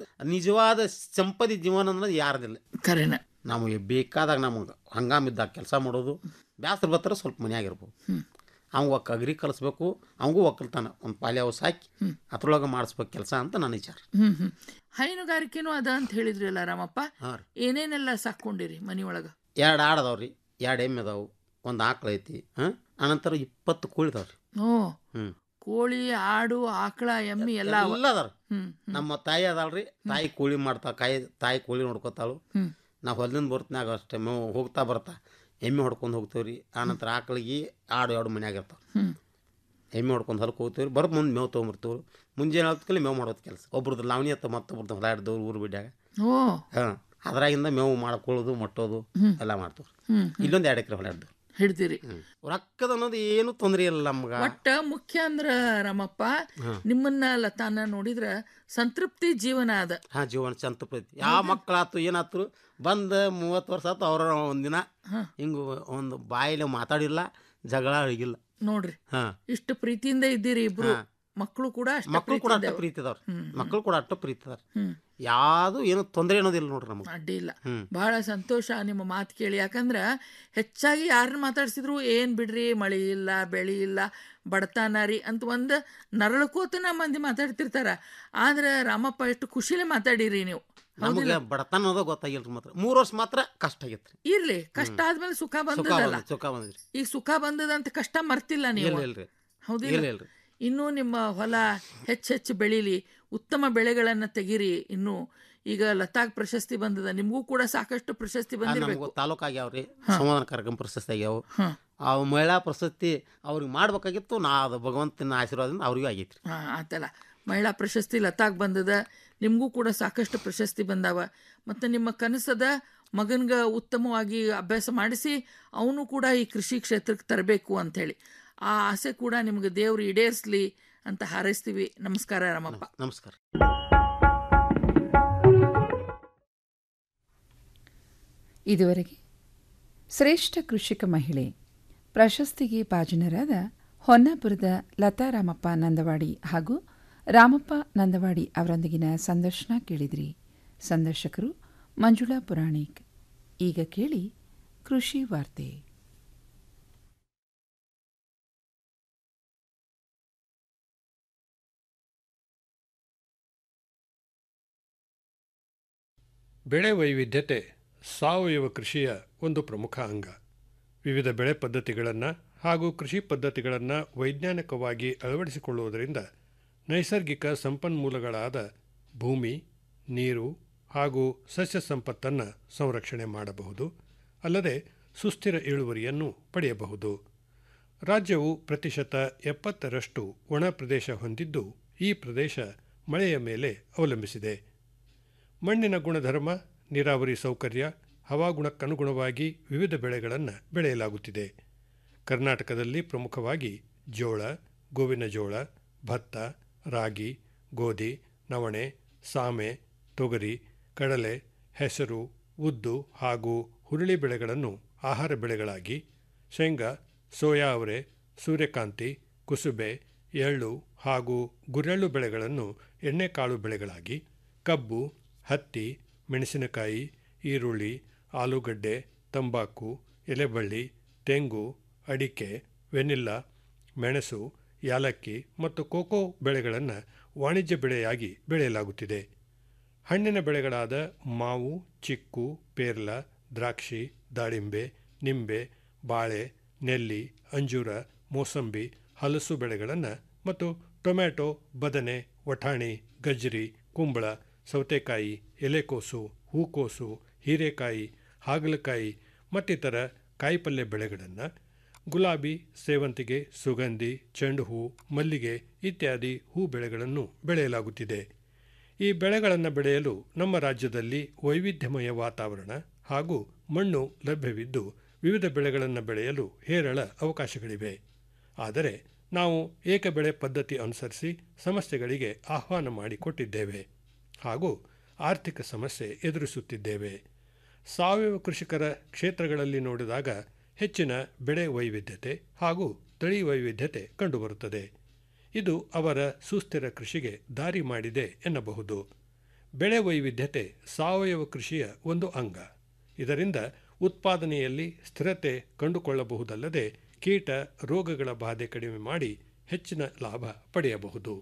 ನಿಜವಾದ ಸಂಪದಿ ಜೀವನ ಅನ್ನೋದು ಯಾರ್ದಿಲ್ಲ ಕರೆನ ನಮಗೆ ಬೇಕಾದಾಗ ನಮಗೆ ಹಂಗಾಮಿದ್ದಾಗ ಕೆಲಸ ಮಾಡೋದು ಬ್ಯಾಸ್ರ ಬರ್ತಾರೆ ಸ್ವಲ್ಪ ಮನ್ಯಾಗಿರ್ಬೋದು ಹ್ಮ್. ಅವ್ನು ಒಕ್ಕ ಅಗ್ರಿ ಕಲಿಸ್ಬೇಕು ಅವಂಗೂ ಒಕ್ಕಲ್ತಾನ ಒಂದು ಪಾಲ್ಯ ಹೌಸ್ ಹಾಕಿ ಅದ್ರೊಳಗೆ ಮಾಡಿಸ್ಬೇಕು ಕೆಲಸ ಅಂತ ನನ್ನ ವಿಚಾರ ಹ್ಮ್ ಹ್ಮ್ ಹೈನುಗಾರಿಕೆನೂ ಅದ ಅಂತ ಹೇಳಿದ್ರಲ್ಲ ರಾಮಪ್ಪ ಹಾಂ ರೀ ಏನೇನೆಲ್ಲ ಸಾಕೊಂಡಿರಿ ಮನಿಯೊಳಗ ಎರಡು ಆಡದವ್ರಿ ಎರಡು ಎಮ್ಮೆ ಅದಾವು ಒಂದು ಆಕಳ ಐತಿ ಹಾಂ ಅನಂತರ ಇಪ್ಪತ್ತು ಕೋಳಿ ಅದಾವ್ರಿ ಓ ಹ್ಞೂ ಕೋಳಿ ಆಡು ಆಕಳ ಎಮ್ಮಿ ಎಲ್ಲ ಅವ. ಎಲ್ಲ ಅದಾರ ಹ್ಮ್ ನಮ್ಮ ತಾಯಿ ಅದಾಳ್ರಿ ತಾಯಿ ಕೋಳಿ ಮಾಡ್ತಾ ಕಾಯಿ ತಾಯಿ ಕೋಳಿ ನೋಡ್ಕೊತಾಳು ಹ್ಮ್. ನಾವು ಹೊಲದಿಂದ ಬರ್ತ್ನಾಗ ಅಷ್ಟೇ ಮೇವು ಹೋಗ್ತಾ ಬರ್ತಾ ಎಮ್ಮೆ ಹೊಡ್ಕೊಂಡು ಹೋಗ್ತೇವೆ ರೀ ಆನಂತರ ಆಕಳಿಗೆ ಆಡು ಎರಡು ಮನ್ಯಾಗ ಇರ್ತಾವೆ ಹ್ಮ್. ಎಮ್ಮೆ ಹೊಡ್ಕೊಂಡು ಹೊಲಕ್ಕೆ ಹೋಗ್ತೇವೆ ರೀ ಬರೋ ಮುಂದೆ ಮೇವು ತೊಗೊಂಬರ್ತೀವಿ ಮುಂಜಾನೆ ಹೊತ್ಕಲ್ಲಿ ಮೇವು ಮಾಡೋದು ಕೆಲಸ ಒಬ್ರದ್ದು ಲಾವಣಿ ಹತ್ತ ಮತ್ತೊಬ್ರದ್ದು ಹೊಲ ಹಿಡ್ದವ್ರು ಊರು ಬಿಡ್ಯಾಗ ಓ ಹಾಂ ಅದ್ರಾಗಿಂದ ಮೇವು ಮಾಡ್ಕೊಳ್ಳೋದು ಮಟ್ಟೋದು ಎಲ್ಲ ಮಾಡ್ತೀವಿ ಹ್ಮ್ ಇಲ್ಲೊಂದು ಎರಡು ಎಕರೆ ಹೊಲ ಹಿಡ್ದು ಹಿಡ್ದಿರಿ ರೊಕ್ಕದ ಅನ್ನೋದು ಏನು ತೊಂದರೆ ಇಲ್ಲ ನಮ್ಗೆ ಒಟ್ಟ ಮುಖ್ಯ ಅಂದ್ರ ರಾಮಪ್ಪ ಹಾ. ನಿಮ್ಮನ್ನ ಲತಾನ ನೋಡಿದ್ರ ಸಂತೃಪ್ತಿ ಜೀವನ ಅದ ಹಾಂ ಜೀವನ ಚಂತಪ್ರತಿ ಯಾವ ಮಕ್ಕಳಾತು ಏನಾತು ಬಂದು ಮೂವತ್ತು ವರ್ಷ ಆತು ಅವ್ರ ಒಂದಿನ ಹಿಂಗೆ ಒಂದು ಬಾಯಿಲೆ ಮಾತಾಡಿಲ್ಲ ಜಗಳ ಆಗಿಲ್ಲ ನೋಡ್ರಿ ಹಾಂ ಇಷ್ಟು ಪ್ರೀತಿಯಿಂದ ಇದ್ದೀರಿ ಇಬ್ರು ಹಾ. ಮಕ್ಕಳು ಕೂಡ ಅಷ್ಟೇ ಮಕ್ಕಳು ಕೂಡ ಅಟ್ಟ ಪ್ರೀತಿಯಿಂದ ಪ್ರೀತಿ ಅದಾವ್ರಿ ಹ್ಮ್, ಮಕ್ಕಳು ಕೂಡ ಅಟ್ಟ ಪ್ರೀತಿ ಅದಾರ ಹ್ಮ್. ಯಾವುದು ಏನು ತೊಂದರೆ ಅನ್ನೋದಿಲ್ಲ ನೋಡ್ರಿ ನಮಗೆ ಅಡ್ಡಿ ಇಲ್ಲ ಹ್ಮ್. ಬಹಳ ಸಂತೋಷ ನಿಮ್ಮ ಮಾತು ಕೇಳಿ ಯಾಕಂದ್ರ ಹೆಚ್ಚಾಗಿ ಯಾರನ್ನ ಮಾತಾಡ್ಸಿದ್ರು ಏನ್ ಬಿಡ್ರಿ ಮಳಿ ಇಲ್ಲ ಬೆಳಿ ಇಲ್ಲ ಬಡತನ ರೀ ಅಂತ ಒಂದು ನರಳಕೋತನ ಮಂದಿ ಮಾತಾಡ್ತಿರ್ತಾರ ಆದ್ರೆ ರಾಮಪ್ಪ ಎಷ್ಟು ಖುಷಿಲೇ ಮಾತಾಡಿರಿ ನೀವು ನಮಗೆ ಬಡತನ ಅನ್ನೋದು ಗೊತ್ತಾಗಿಲ್ರಿ ಮಾತ್ರ ಮೂರು ವರ್ಷ ಮಾತ್ರ ಕಷ್ಟ ಆಗೈತ್ರಿ ಇರ್ಲಿ ಕಷ್ಟ ಆದ್ಮೇಲೆ ಸುಖ ಸುಖ ಬಂದದಲ್ಲ ಬಂದ ಸುಖ ಬಂದ್ರಿ ಈಗ ಸುಖ ಬಂದದಂತ ಕಷ್ಟ ಮರ್ತಿಲ್ಲ ನೀವು ಇಲ್ಲ ಇಲ್ರಿ ಹೌದಿಲ್ಲ ಇಲ್ಲ ಇಲ್ರಿ ಇನ್ನೂ ನಿಮ್ಮ ಹೊಲ ಹೆಚ್ಚು ಹೆಚ್ಚು ಬೆಳೀಲಿ ಉತ್ತಮ ಬೆಳೆಗಳನ್ನು ತೆಗೀರಿ ಇನ್ನು ಈಗ ಲತಾಕ್ ಪ್ರಶಸ್ತಿ ಬಂದದ ನಿಮಗೂ ಕೂಡ ಸಾಕಷ್ಟು ಪ್ರಶಸ್ತಿ ಬಂದಿರಬೇಕು ನಮಗೂ ತಾಲೂಕು ಆಗ್ಯಾವ್ರಿ ಹಾ. ಸಂವಾದನ ಕಾರ್ಯಕ್ರಮ ಪ್ರಶಸ್ತಿ ಆಗ್ಯಾವ ಹಾ. ಆ ಮಹಿಳಾ ಪ್ರಶಸ್ತಿ ಅವ್ರಿಗೆ ಮಾಡ್ಬೇಕಾಗಿತ್ತು ನಾ ಅದು ಭಗವಂತನ ಆಶೀರ್ವಾದದಿಂದ ಅವ್ರಿಗೂ ಆಗೈತ್ರಿ ಹಾ ಆತಲ್ಲ ಮಹಿಳಾ ಪ್ರಶಸ್ತಿ ಲತಾಕ್ ಬಂದದ ನಿಮಗೂ ಕೂಡ ಸಾಕಷ್ಟು ಪ್ರಶಸ್ತಿ ಬಂದಾವ ಮತ್ತು ನಿಮ್ಮ ಕನಸದ ಮಗನ್ಗ ಉತ್ತಮವಾಗಿ ಅಭ್ಯಾಸ ಮಾಡಿಸಿ ಅವನು ಕೂಡ ಈ ಕೃಷಿ ಕ್ಷೇತ್ರಕ್ಕೆ ತರಬೇಕು ಅಂಥೇಳಿ ಆ ಆಸೆ ಕೂಡ ನಿಮಗೆ ದೇವರು ಈಡೇರಿಸ್ಲಿ ಅಂತ ಹಾರೈಸ್ತೀವಿ ನಮಸ್ಕಾರ ರಾಮಪ್ಪ ನಮಸ್ಕಾರ ಇದುವರೆಗೆ ಶ್ರೇಷ್ಠ ಕೃಷಿಕ ಮಹಿಳೆ ಪ್ರಶಸ್ತಿಗೆ ಭಾಜನರಾದ ಹೊನ್ನಾಪುರದ ಲತಾ ರಾಮಪ್ಪ ನಂದವಾಡಿ ಹಾಗೂ ರಾಮಪ್ಪ ನಂದವಾಡಿ ಅವರೊಂದಿಗಿನ ಸಂದರ್ಶನ ಕೇಳಿದ್ರಿ ಸಂದರ್ಶಕರು ಮಂಜುಳಾ ಪುರಾಣಿಕ್ ಈಗ ಕೇಳಿ ಕೃಷಿ ವಾರ್ತೆ ಬೆಳೆ ವೈವಿಧ್ಯತೆ ಸಾವಯವ ಕೃಷಿಯ ಒಂದು ಪ್ರಮುಖ ಅಂಗ ವಿವಿಧ ಬೆಳೆ ಪದ್ಧತಿಗಳನ್ನು ಹಾಗೂ ಕೃಷಿ ಪದ್ಧತಿಗಳನ್ನು ವೈಜ್ಞಾನಿಕವಾಗಿ ಅಳವಡಿಸಿಕೊಳ್ಳುವುದರಿಂದ ನೈಸರ್ಗಿಕ ಸಂಪನ್ಮೂಲಗಳಾದ ಭೂಮಿ ನೀರು ಹಾಗೂ ಸಸ್ಯ ಸಂಪತ್ತನ್ನು ಸಂರಕ್ಷಣೆ ಮಾಡಬಹುದು ಅಲ್ಲದೆ ಸುಸ್ಥಿರ ಇಳುವರಿಯನ್ನು ಪಡೆಯಬಹುದು ರಾಜ್ಯವು ಪ್ರತಿಶತ ಎಪ್ಪತ್ತರಷ್ಟು ಒಣ ಪ್ರದೇಶ ಹೊಂದಿದ್ದು ಈ ಪ್ರದೇಶ ಮಳೆಯ ಮೇಲೆ ಅವಲಂಬಿಸಿದೆ ಮಣ್ಣಿನ ಗುಣಧರ್ಮ ನೀರಾವರಿ ಸೌಕರ್ಯ ಹವಾಗುಣಕ್ಕನುಗುಣವಾಗಿ ವಿವಿಧ ಬೆಳೆಗಳನ್ನು ಬೆಳೆಯಲಾಗುತ್ತಿದೆ ಕರ್ನಾಟಕದಲ್ಲಿ ಪ್ರಮುಖವಾಗಿ ಜೋಳ ಗೋವಿನ ಜೋಳ ಭತ್ತ ರಾಗಿ ಗೋಧಿ ನವಣೆ ಸಾಮೆ ತೊಗರಿ ಕಡಲೆ ಹೆಸರು ಉದ್ದು ಹಾಗೂ ಹುರುಳಿ ಬೆಳೆಗಳನ್ನು ಆಹಾರ ಬೆಳೆಗಳಾಗಿ ಶೇಂಗಾ ಸೋಯಾ ಅವರೆ ಸೂರ್ಯಕಾಂತಿ ಕುಸುಬೆ ಎಳ್ಳು ಹಾಗೂ ಗುರೆಳ್ಳು ಬೆಳೆಗಳನ್ನು ಎಣ್ಣೆಕಾಳು ಬೆಳೆಗಳಾಗಿ ಕಬ್ಬು ಹತ್ತಿ ಮೆಣಸಿನಕಾಯಿ ಈರುಳ್ಳಿ ಆಲೂಗಡ್ಡೆ ತಂಬಾಕು ಎಲೆಬಳ್ಳಿ ತೆಂಗು ಅಡಿಕೆ ವೆನಿಲ್ಲಾ ಮೆಣಸು ಯಾಲಕ್ಕಿ ಮತ್ತು ಕೋಕೋ ಬೆಳೆಗಳನ್ನು ವಾಣಿಜ್ಯ ಬೆಳೆಯಾಗಿ ಬೆಳೆಯಲಾಗುತ್ತಿದೆ ಹಣ್ಣಿನ ಬೆಳೆಗಳಾದ ಮಾವು ಚಿಕ್ಕು ಪೇರ್ಲ ದ್ರಾಕ್ಷಿ ದಾಳಿಂಬೆ ನಿಂಬೆ ಬಾಳೆ ನೆಲ್ಲಿ ಅಂಜೂರ ಮೋಸಂಬಿ ಹಲಸು ಬೆಳೆಗಳನ್ನು ಮತ್ತು ಟೊಮ್ಯಾಟೊ ಬದನೆ ವಠಾಣಿ ಗಜ್ರಿ ಕುಂಬಳ ಸೌತೆಕಾಯಿ ಎಲೆಕೋಸು ಹೂಕೋಸು ಹೀರೆಕಾಯಿ ಹಾಗಲಕಾಯಿ ಮತ್ತಿತರ ಕಾಯಿಪಲ್ಯ ಬೆಳೆಗಳನ್ನು ಗುಲಾಬಿ ಸೇವಂತಿಗೆ ಸುಗಂಧಿ ಚೆಂಡು ಹೂ ಮಲ್ಲಿಗೆ ಇತ್ಯಾದಿ ಹೂ ಬೆಳೆಗಳನ್ನು ಬೆಳೆಯಲಾಗುತ್ತಿದೆ ಈ ಬೆಳೆಗಳನ್ನು ಬೆಳೆಯಲು ನಮ್ಮ ರಾಜ್ಯದಲ್ಲಿ ವೈವಿಧ್ಯಮಯ ವಾತಾವರಣ ಹಾಗೂ ಮಣ್ಣು ಲಭ್ಯವಿದ್ದು ವಿವಿಧ ಬೆಳೆಗಳನ್ನು ಬೆಳೆಯಲು ಹೇರಳ ಅವಕಾಶಗಳಿವೆ ಆದರೆ ನಾವು ಏಕಬೆಳೆ ಪದ್ಧತಿ ಅನುಸರಿಸಿ ಸಮಸ್ಯೆಗಳಿಗೆ ಆಹ್ವಾನ ಮಾಡಿಕೊಟ್ಟಿದ್ದೇವೆ ಹಾಗೂ ಆರ್ಥಿಕ ಸಮಸ್ಯೆ ಎದುರಿಸುತ್ತಿದ್ದೇವೆ ಸಾವಯವ ಕೃಷಿಕರ ಕ್ಷೇತ್ರಗಳಲ್ಲಿ ನೋಡಿದಾಗ ಹೆಚ್ಚಿನ ಬೆಳೆ ವೈವಿಧ್ಯತೆ ಹಾಗೂ ತಳಿ ವೈವಿಧ್ಯತೆ ಕಂಡುಬರುತ್ತದೆ ಇದು ಅವರ ಸುಸ್ಥಿರ ಕೃಷಿಗೆ ದಾರಿ ಮಾಡಿದೆ ಎನ್ನಬಹುದು ಬೆಳೆ ವೈವಿಧ್ಯತೆ ಸಾವಯವ ಕೃಷಿಯ ಒಂದು ಅಂಗ ಇದರಿಂದ ಉತ್ಪಾದನೆಯಲ್ಲಿ ಸ್ಥಿರತೆ ಕಂಡುಕೊಳ್ಳಬಹುದಲ್ಲದೆ ಕೀಟ ರೋಗಗಳ ಬಾಧೆ ಕಡಿಮೆ ಮಾಡಿ ಹೆಚ್ಚಿನ ಲಾಭ ಪಡೆಯಬಹುದು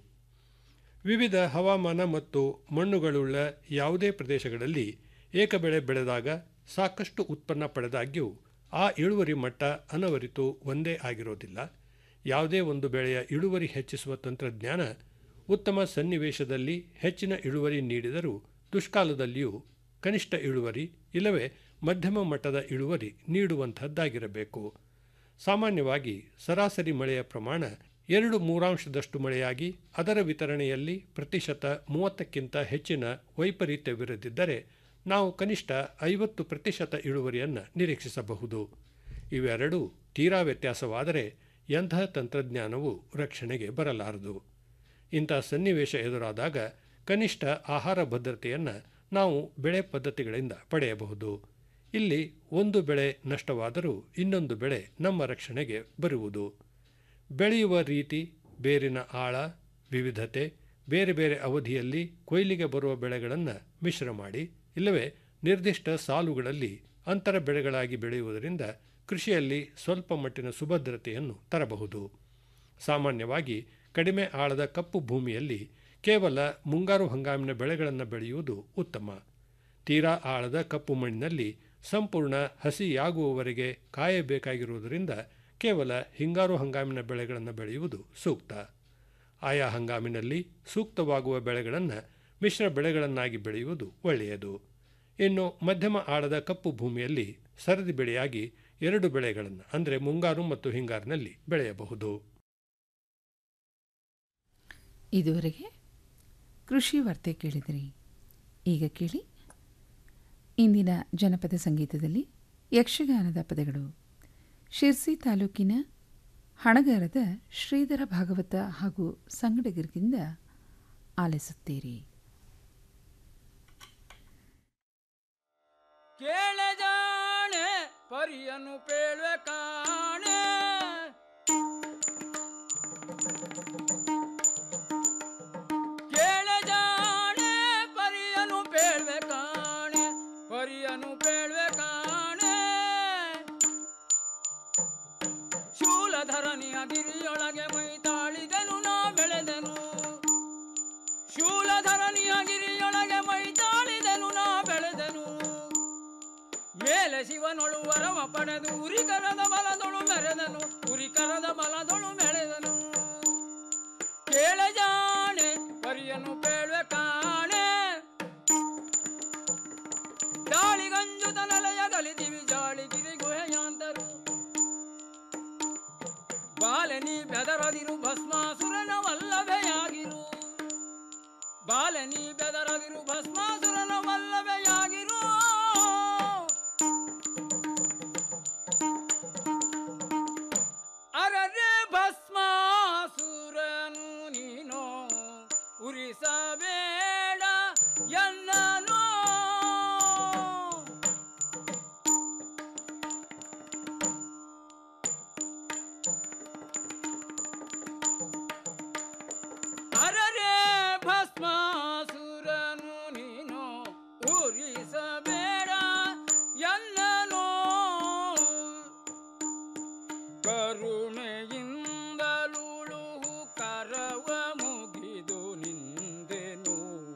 ವಿವಿಧ ಹವಾಮಾನ ಮತ್ತು ಮಣ್ಣುಗಳುಳ್ಳ ಯಾವುದೇ ಪ್ರದೇಶಗಳಲ್ಲಿ ಏಕಬೆಳೆ ಬೆಳೆದಾಗ ಸಾಕಷ್ಟು ಉತ್ಪನ್ನ ಪಡೆದಾಗ್ಯೂ ಆ ಇಳುವರಿ ಮಟ್ಟ ಅನವರಿತು ಒಂದೇ ಆಗಿರೋದಿಲ್ಲ ಯಾವುದೇ ಒಂದು ಬೆಳೆಯ ಇಳುವರಿ ಹೆಚ್ಚಿಸುವ ತಂತ್ರಜ್ಞಾನ ಉತ್ತಮ ಸನ್ನಿವೇಶದಲ್ಲಿ ಹೆಚ್ಚಿನ ಇಳುವರಿ ನೀಡಿದರೂ ದುಷ್ಕಾಲದಲ್ಲಿಯೂ ಕನಿಷ್ಠ ಇಳುವರಿ ಇಲ್ಲವೇ ಮಧ್ಯಮ ಮಟ್ಟದ ಇಳುವರಿ ನೀಡುವಂಥದ್ದಾಗಿರಬೇಕು ಸಾಮಾನ್ಯವಾಗಿ ಸರಾಸರಿ ಮಳೆಯ ಪ್ರಮಾಣ ಎರಡು ಮೂರಾಂಶದಷ್ಟು ಮಳೆಯಾಗಿ ಅದರ ವಿತರಣೆಯಲ್ಲಿ ಪ್ರತಿಶತ ಮೂವತ್ತಕ್ಕಿಂತ ಹೆಚ್ಚಿನ ವೈಪರೀತ್ಯವಿರದಿದ್ದರೆ ನಾವು ಕನಿಷ್ಠ ಐವತ್ತು ಪ್ರತಿಶತ ಇಳುವರಿಯನ್ನು ನಿರೀಕ್ಷಿಸಬಹುದು ಇವೆರಡೂ ತೀರಾ ವ್ಯತ್ಯಾಸವಾದರೆ ಎಂತಹ ತಂತ್ರಜ್ಞಾನವು ರಕ್ಷಣೆಗೆ ಬರಲಾರದು ಇಂಥ ಸನ್ನಿವೇಶ ಎದುರಾದಾಗ ಕನಿಷ್ಠ ಆಹಾರ ಭದ್ರತೆಯನ್ನು ನಾವು ಬೆಳೆ ಪದ್ಧತಿಗಳಿಂದ ಪಡೆಯಬಹುದು ಇಲ್ಲಿ ಒಂದು ಬೆಳೆ ನಷ್ಟವಾದರೂ ಇನ್ನೊಂದು ಬೆಳೆ ನಮ್ಮ ರಕ್ಷಣೆಗೆ ಬರುವುದು ಬೆಳೆಯುವ ರೀತಿ ಬೇರಿನ ಆಳ ವಿವಿಧತೆ ಬೇರೆ ಬೇರೆ ಅವಧಿಯಲ್ಲಿ ಕೊಯ್ಲಿಗೆ ಬರುವ ಬೆಳೆಗಳನ್ನು ಮಿಶ್ರ ಮಾಡಿ ಇಲ್ಲವೇ ನಿರ್ದಿಷ್ಟ ಸಾಲುಗಳಲ್ಲಿ ಅಂತರ ಬೆಳೆಗಳಾಗಿ ಬೆಳೆಯುವುದರಿಂದ ಕೃಷಿಯಲ್ಲಿ ಸ್ವಲ್ಪ ಮಟ್ಟಿನ ಸುಭದ್ರತೆಯನ್ನು ತರಬಹುದು ಸಾಮಾನ್ಯವಾಗಿ ಕಡಿಮೆ ಆಳದ ಕಪ್ಪು ಭೂಮಿಯಲ್ಲಿ ಕೇವಲ ಮುಂಗಾರು ಹಂಗಾಮಿನ ಬೆಳೆಗಳನ್ನು ಬೆಳೆಯುವುದು ಉತ್ತಮ ತೀರಾ ಆಳದ ಕಪ್ಪು ಮಣ್ಣಿನಲ್ಲಿ ಸಂಪೂರ್ಣ ಹಸಿಯಾಗುವವರೆಗೆ ಕಾಯಬೇಕಾಗಿರುವುದರಿಂದ ಕೇವಲ ಹಿಂಗಾರು ಹಂಗಾಮಿನ ಬೆಳೆಗಳನ್ನು ಬೆಳೆಯುವುದು ಸೂಕ್ತ ಆಯಾ ಹಂಗಾಮಿನಲ್ಲಿ ಸೂಕ್ತವಾಗುವ ಬೆಳೆಗಳನ್ನು ಮಿಶ್ರ ಬೆಳೆಗಳನ್ನಾಗಿ ಬೆಳೆಯುವುದು ಒಳ್ಳೆಯದು ಇನ್ನು ಮಧ್ಯಮ ಆಳದ ಕಪ್ಪು ಭೂಮಿಯಲ್ಲಿ ಸರದಿ ಬೆಳೆಯಾಗಿ ಎರಡು ಬೆಳೆಗಳನ್ನು ಅಂದರೆ ಮುಂಗಾರು ಮತ್ತು ಹಿಂಗಾರಿನಲ್ಲಿ ಬೆಳೆಯಬಹುದು ಇದುವರೆಗೆ ಕೃಷಿ ವಾರ್ತೆ ಕೇಳಿದಿರಿ ಈಗ ಕೇಳಿ ಇಂದಿನ ಜನಪದ ಸಂಗೀತದಲ್ಲಿ ಯಕ್ಷಗಾನದ ಪದಗಳು ಶಿರ್ಸಿ ತಾಲೂಕಿನ ಹಣಗಾರದ ಶ್ರೀಧರ ಭಾಗವತ ಹಾಗೂ ಸಂಗಡಗಿರಿಗಿಂದ ಆಲಿಸುತ್ತೀರಿ ಕೇಳಜಾಣೆ ಪರಿಯನು ಪೇಳ್ವೆ ಕಾಣೆ ಕೇಳಜಾಣೆ ಪರಿಯನು ಪೇಳ್ವೆ ಕಾಣೆ ಪರಿಯನು ಪೇಳ್ವೆ ಕಾಣೆ ಶೂಲಧರನಿಯ ಗಿರಿಯೊಳಗೆ ಮೈ ತಾಳಿದನು ನಾ ಬೆಳೆದನು ಶೂಲಧರನಿಯ ಗಿರಿಯೊಳಗೆ ಮೈ ತಾಳಿದನು ನಾ ಬೆಳೆದನು ಮೇಲೆ ಶಿವನೊಳು ವರವ ಪಡೆದು ಉರಿಕರದ ಬಲದೊಳು ಮೆರೆದನು ಉರಿಕರದ ಬಲದೊಳು ಮೆರೆದನು ಕೇಳಜಾಣೆ ಪರಿಯನು ಕೇಳುವೆ ಕಾಣೆ ದಾಳಿಗಂಜು ತನಲಯ ಗಲಿದಿವಿ ಜಾಳಿ ಗಿರಿ ಗುಹೆಯಾಂತರು ಬಾಲನಿ ಬೆದರದಿರು ಭಸ್ಮಾಸುರನ ವಲ್ಲಭೆಯಾಗಿರು ಬಾಲನಿ ಬೆದರದಿರು ಭಸ್ಮಾಸುರನ ವಲ್ಲಭೆಯಾಗಿರು ಅರರೆ ಭಸ್ಮಾಸುರನು ನೀನು ಉರಿಸಬೇಡ ಎನ್ನನು ಅರರೆ ಭಸ್ಮಾಸುರನು ನೀನು ಉರಿಸಬೇಡ ಎನ್ನನು ಕರುಣೆಯಿಂದಲುಳು ಕರವ ಮುಗಿದು ನಿಂದೆನು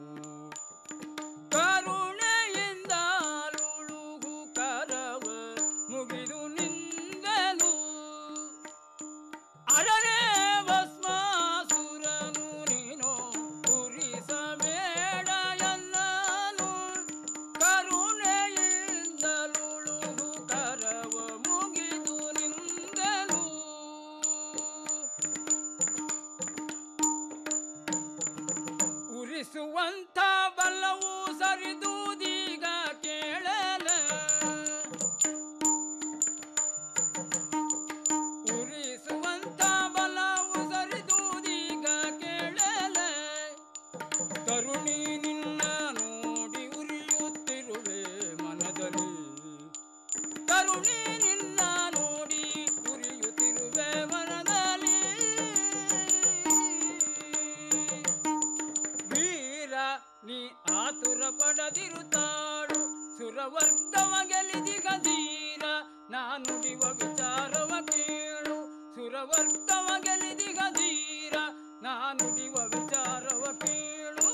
ಕರುಣೆಯಿಂದಲುಳು ಕರವ ಮುಗಿದು ನಿಂದೆನು ಅರರೆ ಭಸ್ಮಾಸುರನು ನೀನು ಉರಿಸಬೇಡ ಎನ್ನನು ಕರುಣೆಯಿಂದಲುಳು ಕರವ ಮುಗಿದು ನಿಂದನು ಉರಿಸುವಂತ ಬಲ್ಲವು ಸರಿದುದೀಗ ಕೇಳಲ ಉರಿಸುವಂತ ಬಲವು ಸರಿದುದೀಗ ಕೇಳಲ ತರುಣಿ ನಿನ್ನ ನೋಡಿ ಉರಿಯುತ್ತಿರುವೆ ಮನದಲ್ಲಿ ತರುಣಿ ನಿನ್ನ ನೋಡಿ ಉರಿಯುತ್ತಿರುವೆ ಮನದಲ್ಲಿ ವೀರ ನೀ ಆತುರ ಪಡದಿರುತ್ತಾಳು ಸುರವರ್ಗವ ಗೆಲಿದಿಗ ಧೀರ ನಾನುಡಿವ ವಿಚಾರವ ಕೇಳು ಸುರವರ್ಗವ ಗೆಲಿದಿಗ ಧೀರ ನಾನುಡಿವ ವಿಚಾರವ ಕೇಳು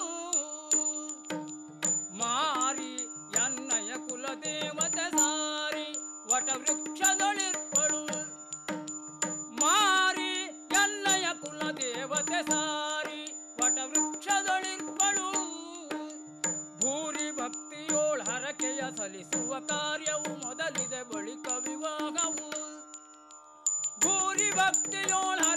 ಮಾರಿ ಎನ್ನಯ ಕುಲದೇವತೆ ಸಾರಿ ವಟ ವೃಕ್ಷದೊಳಿರ್ಪಳು ಮಾರಿ ಎನ್ನಯ ಕುಲದೇವತೆ ಸಾರಿ ವಟ ವೃಕ್ಷದೊಳಿರ್ಪಳು ಭೂರಿ ಭಕ್ತಿಯೋಳ್ ಹರಕೆಯ ಸಲ್ಲಿಸುವ ಕಾರ್ಯವು ಮೊದಲಿದೆ ಬಳಿಕ ವಿವಾಹವು ಭೂರಿ ಭಕ್ತಿಯೋಳ್